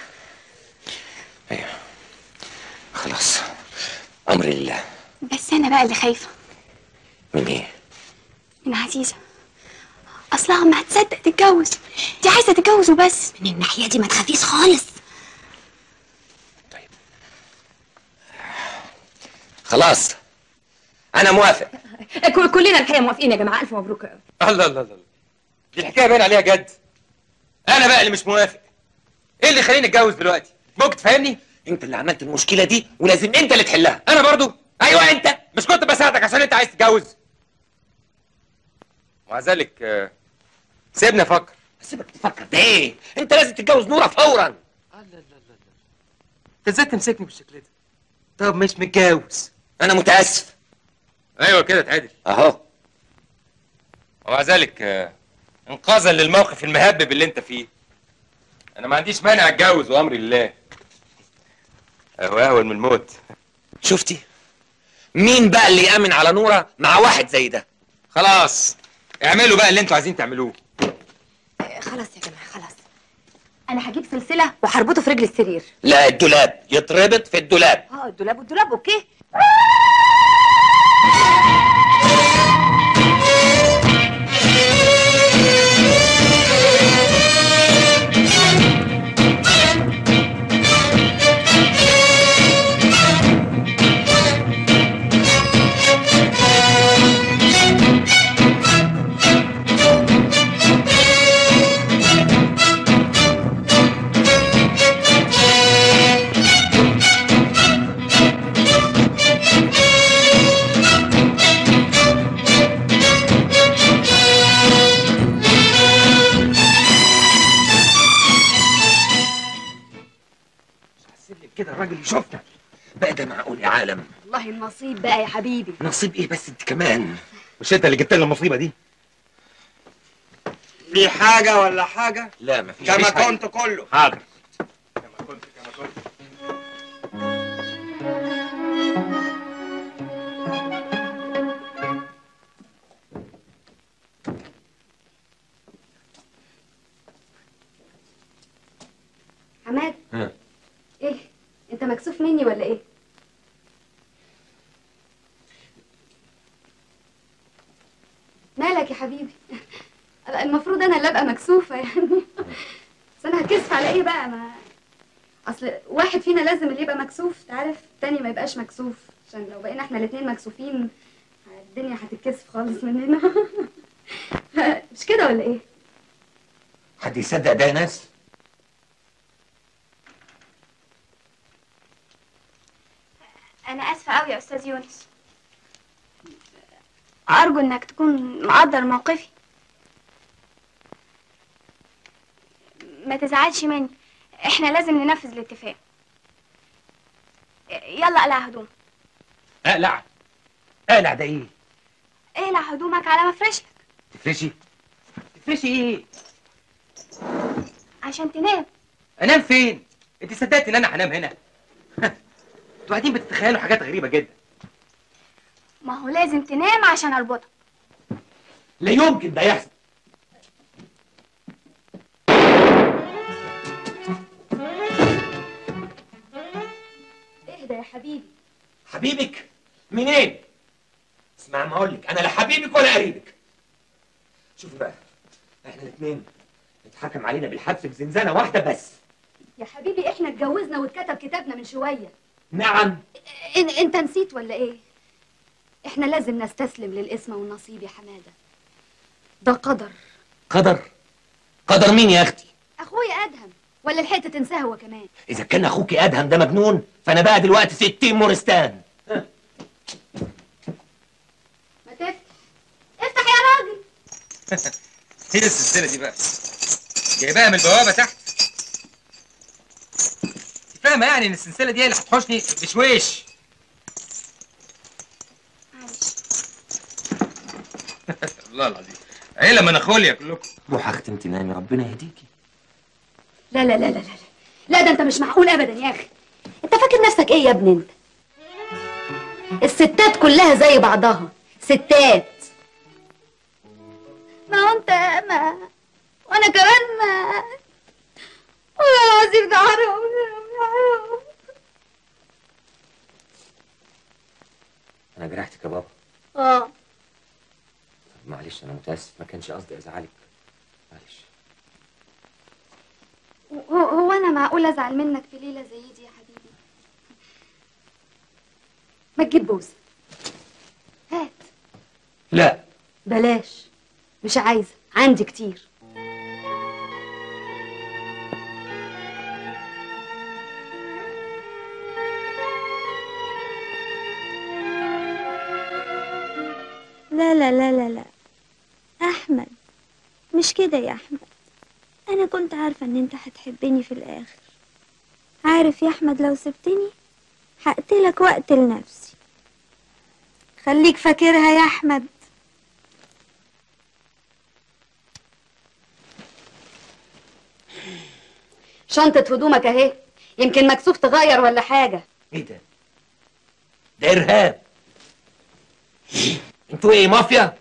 خلاص امر لله بس انا بقى اللي خايفه من ايه من عزيزه اصلها ما هتصدق تتجوز دي عايزه تتجوز وبس من الناحيه دي ما تخافيش خالص خلاص انا موافق كل- كلنا الحقيقه موافقين يا جماعه الف مبروك الله الله الله دي الحكايه باين عليها جد انا بقى اللي مش موافق ايه اللي يخليني اتجوز دلوقتي ممكن تفهمني انت اللي عملت المشكله دي ولازم انت اللي تحلها انا برضو ايوه انت مش كنت بساعدك عشان انت عايز تتجوز ومع ذلك آه، سيبني افكر سيبك تفكر ده ايه انت لازم تتجوز نوره فورا انت ازاي تمسكني بالشكل ده طب مش متجوز انا متاسف ايوه كده اتعدل اهو ومع ذلك آه، انقاذا للموقف المهبب اللي انت فيه انا ما عنديش مانع اتجوز وامري لله اهو اهون من الموت شفتي مين بقى اللي يامن على نوره مع واحد زي ده خلاص اعملوا بقى اللي انتوا عايزين تعملوه خلاص يا جماعه خلاص انا هجيب سلسله وهربطه في رجل السرير لا الدولاب يتربط في الدولاب اه الدولاب والدولاب اوكي كده الراجل يشوفنا بقى ده معقول يا عالم والله النصيب بقى يا حبيبي نصيب ايه بس انت كمان مش انت اللي جبت لنا المصيبه دي في حاجة ولا حاجة؟ لا مفيش كما مفيش حاجة. كنت كله حاضر عماد ها. ايه انت مكسوف مني ولا ايه مالك يا حبيبي المفروض انا اللي ابقى مكسوفه يعني بس انا هكسف على ايه بقى ما اصل واحد فينا لازم اللي يبقى مكسوف تعرف التاني ما يبقاش مكسوف عشان لو بقينا احنا الاتنين مكسوفين الدنيا هتتكسف خالص مننا مش كده ولا ايه حد يصدق ده يا ناس انا اسفه قوي يا استاذ يونس ارجو انك تكون مقدر موقفي ما تزعلش مني احنا لازم ننفذ الاتفاق يلا اقلع هدوم اقلع اقلع ده ايه اقلع هدومك على مفرشك تفرشي تفرشي ايه عشان تنام انام فين انت صدقت ان انا هنام هنا انتوا قاعدين بتتخيلوا حاجات غريبه جدا ما هو لازم تنام عشان اربطك لا يمكن ده يحصل اهدى يا حبيبي حبيبك منين اسمع ما اقول لك انا لا حبيبك ولا قريبك شوفي بقى احنا الاثنين اتحكم علينا بالحبس بزنزانه واحده بس يا حبيبي احنا اتجوزنا واتكتب كتابنا من شويه نعم إن انت نسيت ولا ايه احنا لازم نستسلم للاسم والنصيب يا حماده ده قدر قدر قدر مين يا اختي اخويا ادهم ولا لحقت تنساه هو كمان اذا كان اخوك ادهم ده مجنون فانا بقى دلوقتي ستين مورستان ما تفتح افتح يا راجل هي السلسله دي بقى جايباها من البوابه تحت انت فاهمه يعني ان السلسله دي هي اللي هتحوشني بشويش والله العظيم عيله مناخوليا كلكم روح اختي انت نامي ربنا يهديكي لا لا لا لا لا لا ده انت مش معقول ابدا يا اخي انت فاكر نفسك ايه يا ابني انت الستات كلها زي بعضها ستات ما هو انت ما وانا كمان ما والله العظيم ده حرام انا جرحتك يا بابا اه معلش انا متاسف ما كانش قصدي ازعلك معلش هو, هو انا معقول ازعل منك في ليله زي دي يا حبيبي ما تجيب بوسه هات لا بلاش مش عايزه عندي كتير لا لا لا لا لا احمد مش كده يا احمد انا كنت عارفه ان انت هتحبني في الاخر عارف يا احمد لو سبتني هقتلك واقتل نفسي خليك فاكرها يا احمد شنطه هدومك اهي يمكن مكسوف تغير ولا حاجه ايه ده ده ارهاب انتوا ايه مافيا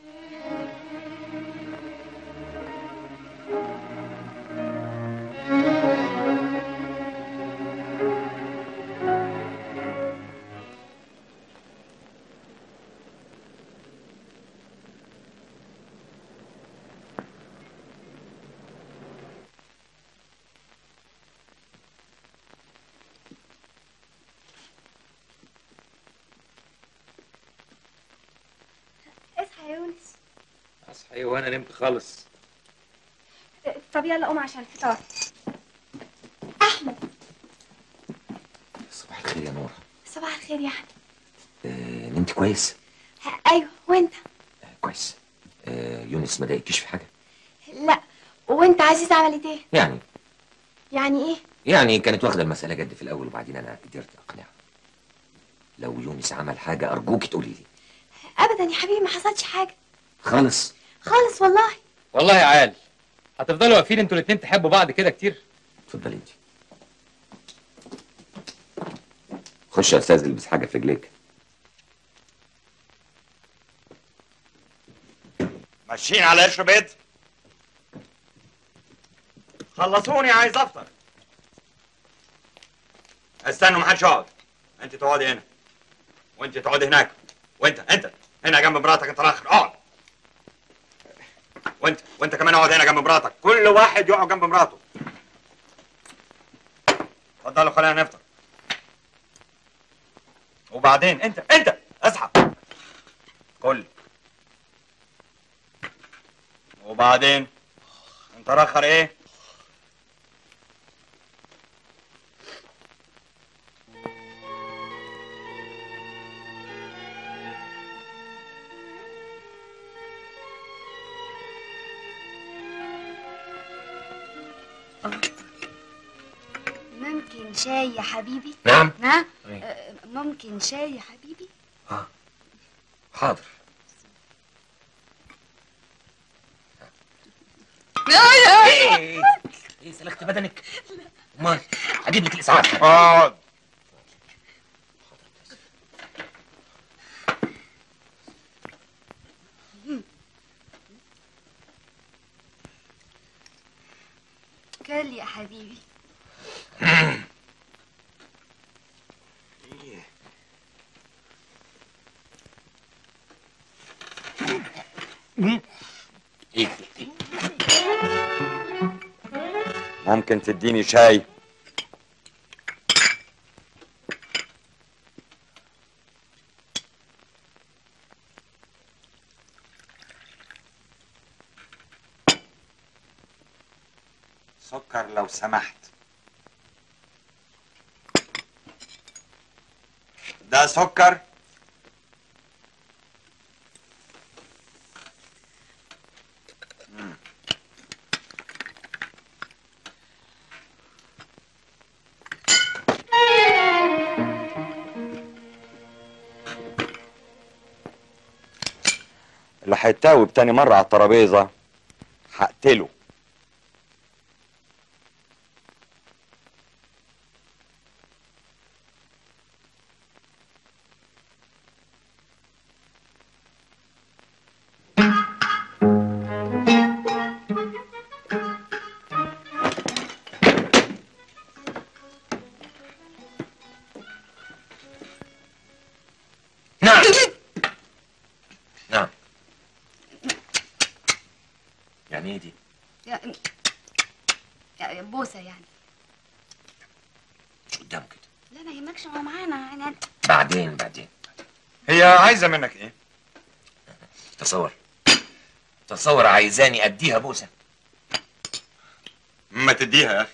اصحى يا يونس اصحي وانا نمت خالص طب يلا قوم عشان الفطار صباح الخير يا نور صباح الخير يا احمد آه، نمت كويس ايوه وانت كويس آه، يونس ما ضايقكيش في حاجه لا وانت عزيز عملت ايه يعني يعني ايه يعني كانت واخده المساله جد في الاول وبعدين انا قدرت اقنعها لو يونس عمل حاجه ارجوك تقولي لي ابدا يا حبيبي ما حصلش حاجه خالص خالص والله والله يا عال هتفضلوا واقفين انتوا الاتنين تحبوا بعض كده كتير اتفضلي انت خش يا استاذ البس حاجه في رجليك ماشيين على قشر بيض خلصوني عايز افطر استنوا محدش يقعد انت تقعدي هنا وانت تقعدي هناك وانت انت هنا جنب مراتك انت الاخر اقعد وانت وانت كمان اقعد هنا جنب مراتك كل واحد يقعد جنب مراته اتفضلوا خلينا نفطر وبعدين انت انت اصحى كل وبعدين انت رخر ايه ممكن شاي يا حبيبي نعم ها أي. آه، ممكن شاي يا حبيبي حاضر ايه ايه سلخت بدنك امال اجيب لك الاسعاف اقعد كل يا حبيبي ايه ممكن تديني شاي سكر لو سمحت ده سكر مم. اللي هيتاوب تاني مرة على الترابيزة هقتله نعم نعم يعني ايه دي؟ يا- يا- بوسه يعني مش قدام كده لا ما يهمكش هو معانا يعني بعدين بعدين هي عايزة منك ايه؟ تصور تصور عايزاني اديها بوسه ما تديها يا اخي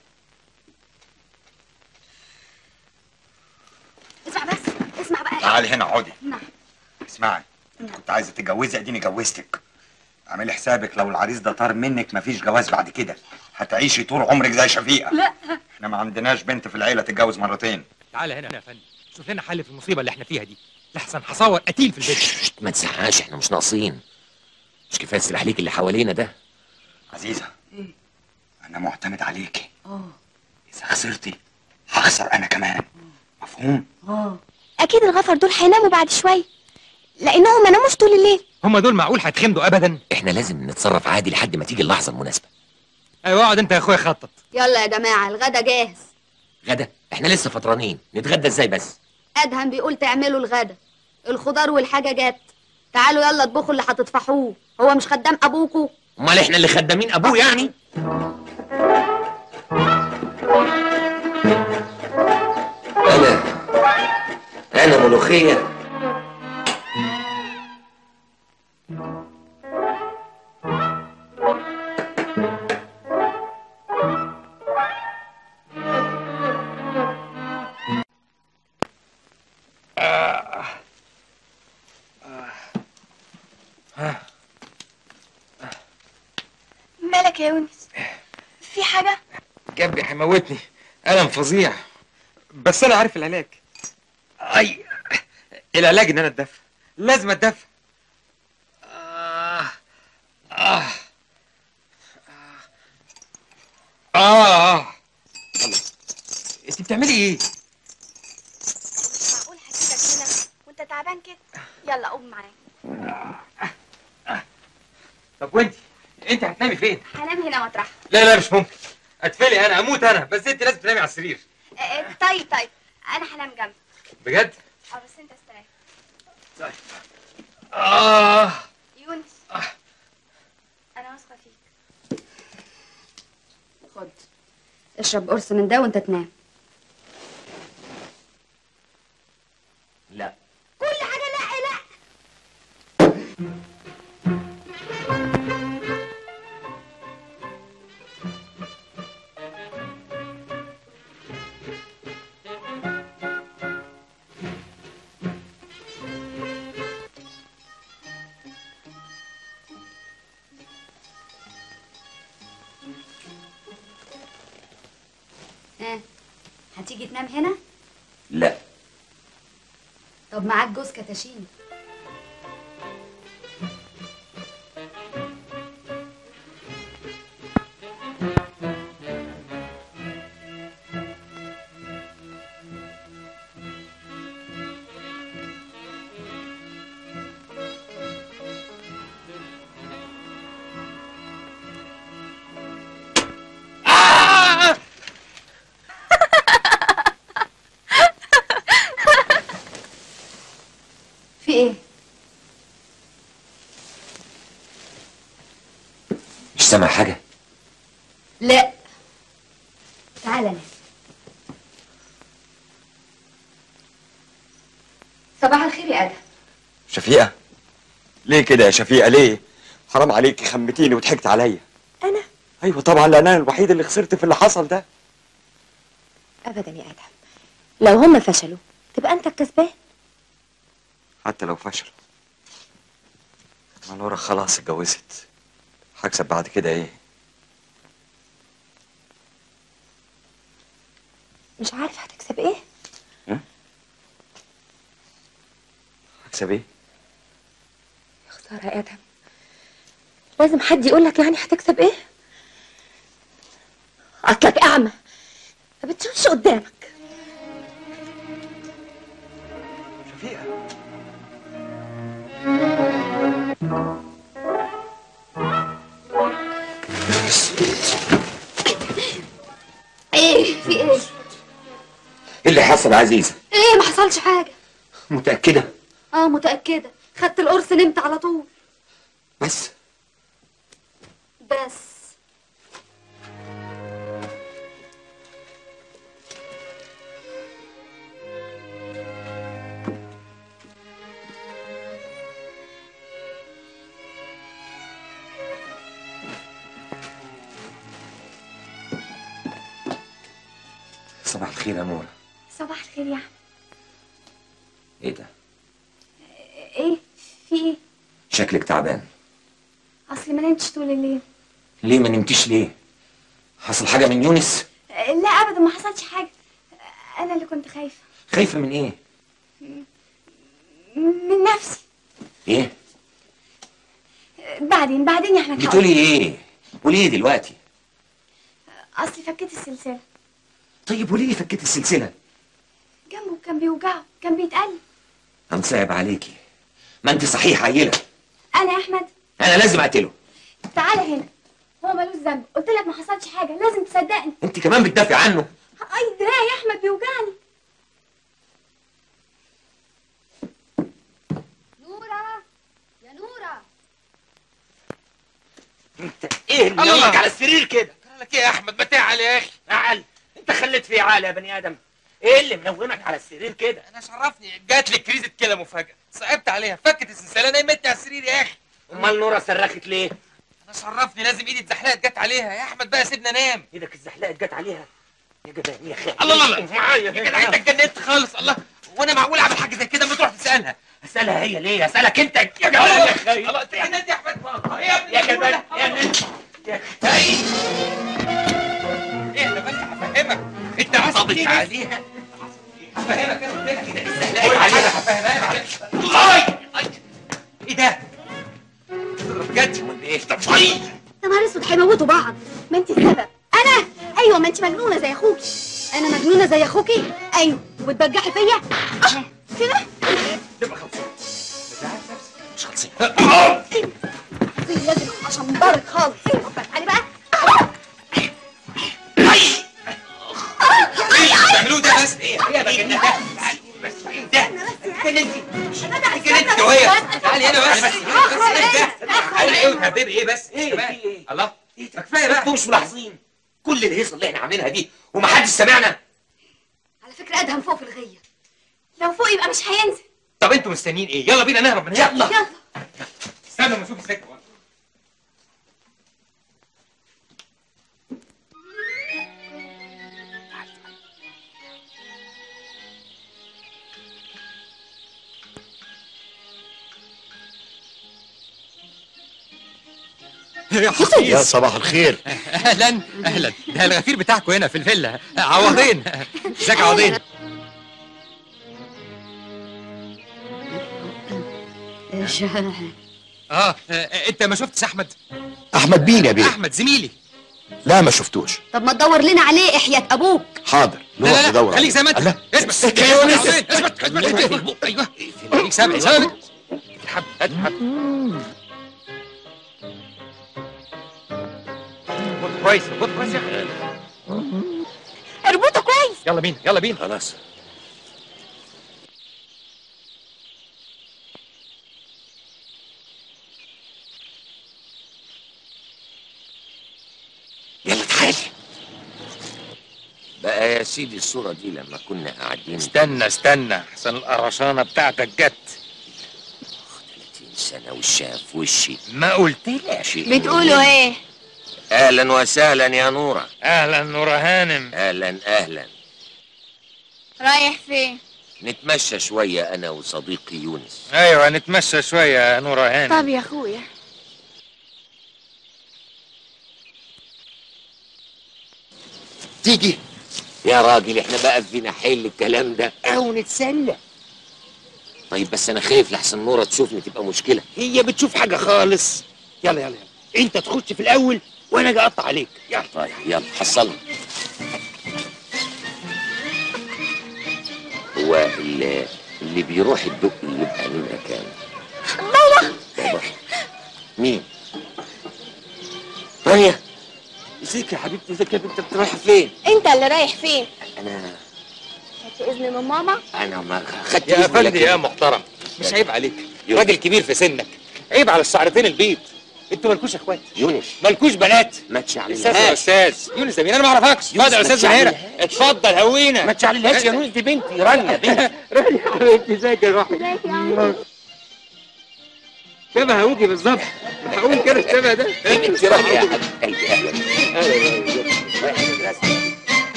اسمع بس اسمع بقى تعالي هنا اقعدي نعم اسمعي كنت عايزة تتجوزي اديني جوزتك اعملي حسابك لو العريس ده طار منك مفيش جواز بعد كده هتعيشي طول عمرك زي شفيقة لا احنا ما عندناش بنت في العيلة تتجوز مرتين تعالى هنا يا فندم شوف لنا حل في المصيبه اللي احنا فيها دي لحسن هصور قتيل في البيت ما تزعقش احنا مش ناقصين مش كفايه السلاح ليك اللي حوالينا ده عزيزة ايه انا معتمد عليكي اه اذا خسرتي هخسر انا كمان مفهوم اه اكيد الغفر دول هيناموا بعد شويه لانهم ما ناموش طول الليل هم دول معقول هيتخمدوا ابدا احنا لازم نتصرف عادي لحد ما تيجي اللحظه المناسبه ايوه اقعد انت يا اخويا خطط يلا يا جماعه الغدا جاهز غدا احنا لسه فطرانين نتغدى ازاي بس ادهم بيقول تعملوا الغدا الخضار والحاجه جت تعالوا يلا اطبخوا اللي هتطفحوه هو مش خدام ابوكوا امال احنا اللي خدامين ابوه يعني انا انا ملوخيه مالك يا يونس في حاجه جنبي هيموتني الم فظيع بس انا عارف العلاج اي العلاج ان انا اتدفى لازم اتدفى آه. آه. آه. آه. الله انت بتعملي ايه؟ معقول هسيبك هنا وانت تعبان كده يلا قوم معايا طب وانت انت هتنامي فين؟ هنام هنا مطرح لا لا مش ممكن اتفلي انا اموت انا بس انت لازم تنامي على السرير طيب طيب انا هنام جنبك بجد؟ اه بس انت استريح طيب آه. يونس انا واثقه فيك خد اشرب قرص من ده وانت تنام لا كل حاجه لا لا ها هتيجي تنام هنا لا طب معاك جوز كتاشين في ايه مش سامع حاجه لا تعالى نام صباح الخير يا ادم شفيقة ليه كده يا شفيقة ليه حرام عليكي خمتيني وضحكت عليا انا ايوه طبعا لان انا الوحيد اللي خسرت في اللي حصل ده ابدا يا ادهم لو هم فشلوا تبقى انت الكسبان حتى لو فشل ما نورا خلاص اتجوزت هكسب بعد كده ايه مش عارف هتكسب ايه هكسب ايه خساره يا ادهم لازم حد يقول لك يعني هتكسب ايه اصلك اعمى ما بتشوفش قدامك ايه في ايه ايه اللي حصل يا عزيزة ايه ما حصلش حاجه متأكدة اه متاكده خدت القرص نمت على طول بس بس صباح الخير يا نورة صباح الخير يا احمد ايه ده ايه في ايه شكلك تعبان اصلي ما نمتش طول الليل ليه ما نمتيش ليه حصل حاجة من يونس لا ابدا ما حصلش حاجه انا اللي كنت خايفه خايفة من ايه من نفسي ايه بعدين بعدين يا احمد هقول. بتقولي ايه قولي ايه دلوقتي اصلي فكيت السلسله طيب قولي لي فكيت السلسلة جنبه كان بيوجعه كان بيتقل أم صعب عليكي ما انت صحيح عيلة انا يا احمد انا لازم اقتله تعالى هنا هو ملوش ذنب قلت لك ما حصلش حاجه لازم تصدقني انت كمان بتدافع عنه اي دراعي يا احمد بيوجعني نورة يا نورة ايه اللي الله. نومك على السرير كده قال لك ايه يا احمد ما تعال يا اخي عقل انت خليت فيه عقل يا بني ادم ايه اللي منومك على السرير كده انا شرفني جات لي كريزه كده مفاجاه صعبت عليها فكت السلسله نيمتني على السرير يا اخي امال نورة صرخت ليه انا شرفني لازم ايدي اتزحلقت جت عليها يا احمد بقى سيبنا نام ايدك اتزحلقت جت عليها يا جدعان يا اخي الله الله الله معايا يا جدع انت اتجننت خالص الله وانا معقول اعمل حاجه زي كده ما تروح تسالها اسالها هي ليه اسالك انت يا جدعان الله يا اخي الله انت اتجننت يا احمد ايه يا ابني يا جدعان يا ناس يا ايه ده بس هفهمك انت عصبي عليها هفهمك انا قلت لك كده استهلاك عليها هفهمها عليها ايه ده؟ بجد ايه ده طيب يا نهار اسود هيموتوا بعض ما انت السبب انا ايوه ما انت مجنونه زي اخوكي انا مجنونه زي اخوكي ايوه وبتبجحي فيا آه، كده مش خالصين لازم اشمبرك خالص تعالي بقى ايه بتعملوه ده بس ايه ايه ده كده بس ايه ده اتجننتي اتجننتي وهي تعالي هنا بس بس ايه ده تعالي ايه وتهببي ايه بس ايه بقى الله ما كفايه بقى انتوا مش ملاحظين كل الهيصة اللي احنا عاملينها دي ومحدش سمعنا على فكره ادهم فوق في الغيه لو فوق يبقى مش هينزل طب انتوا مستنيين ايه يلا بينا نهرب من هنا يلا يلا استنوا ما اشوف السكه يا حفيظ يا صباح الخير اهلا اهلا ده الغفير بتاعكم هنا في الفيلا عوضين ازيك يا عوضين اه آه، انت ما شفتش احمد احمد مين يا بيه احمد زميلي لا ما شفتوش طب ما تدور لنا عليه احياء ابوك حاضر لا نروح لا لا ندور خليك زي ما انت الله. اثبت اسكت يا يا عوضين، يونس. اثبت اثبت ايوه خليك ثابت ثابت حب هات حب خد كويس خد كويس يا اخي اربطه كويس يلا بينا يلا بينا خلاص يلا تعالي بقى يا سيدي الصورة دي لما كنا قاعدين استنى استنى احسن القرشانه بتاعتك جت 30 سنة والشاف وشي ما قلتلكش بتقولوا ايه اهلا وسهلا يا نورة اهلا نورة هانم اهلا اهلا رايح فين نتمشى شوية انا وصديقي يونس ايوه نتمشى شويه يا نورة هانم طب يا اخويا تيجي يا راجل احنا بقى فينا حل الكلام ده او نتسلى طيب بس انا خايف لحسن نورة تشوفني تبقى مشكلة هي بتشوف حاجه خالص يلا يلا يلا انت تخش في الاول وانا اجي اقطع عليك يلا طيب يلا حصلنا هو اللي, اللي بيروح الدق يبقى نمرة كام؟ بابا بابا مين؟ رانيا ازيك يا حبيبتي ازيك يا بنت رايحه فين؟ انت اللي رايح فين انا خدت اذن من ماما انا ما خدت يا إذن افندي لكن- يا محترم مش عيب عليك راجل كبير في سنك عيب على الشعرتين البيض انتوا مالكوش اخوات يونس مالكوش بنات ما استاذ يا تشعللهاش استاذ يونس ده مين انا ما اعرفكش اتفضل يا ما استاذ مهيرة تشعللهاش. اتفضل هوينا ما تشعللهاش يا نونس دي بنتي رانيا بنتي رانيا حبيبتي ازيك يا روحي ازيك يا عم شبه هودي بالظبط هقول كده الشبه ده بنتي رانيا يا حبيبتي اهلا اهلا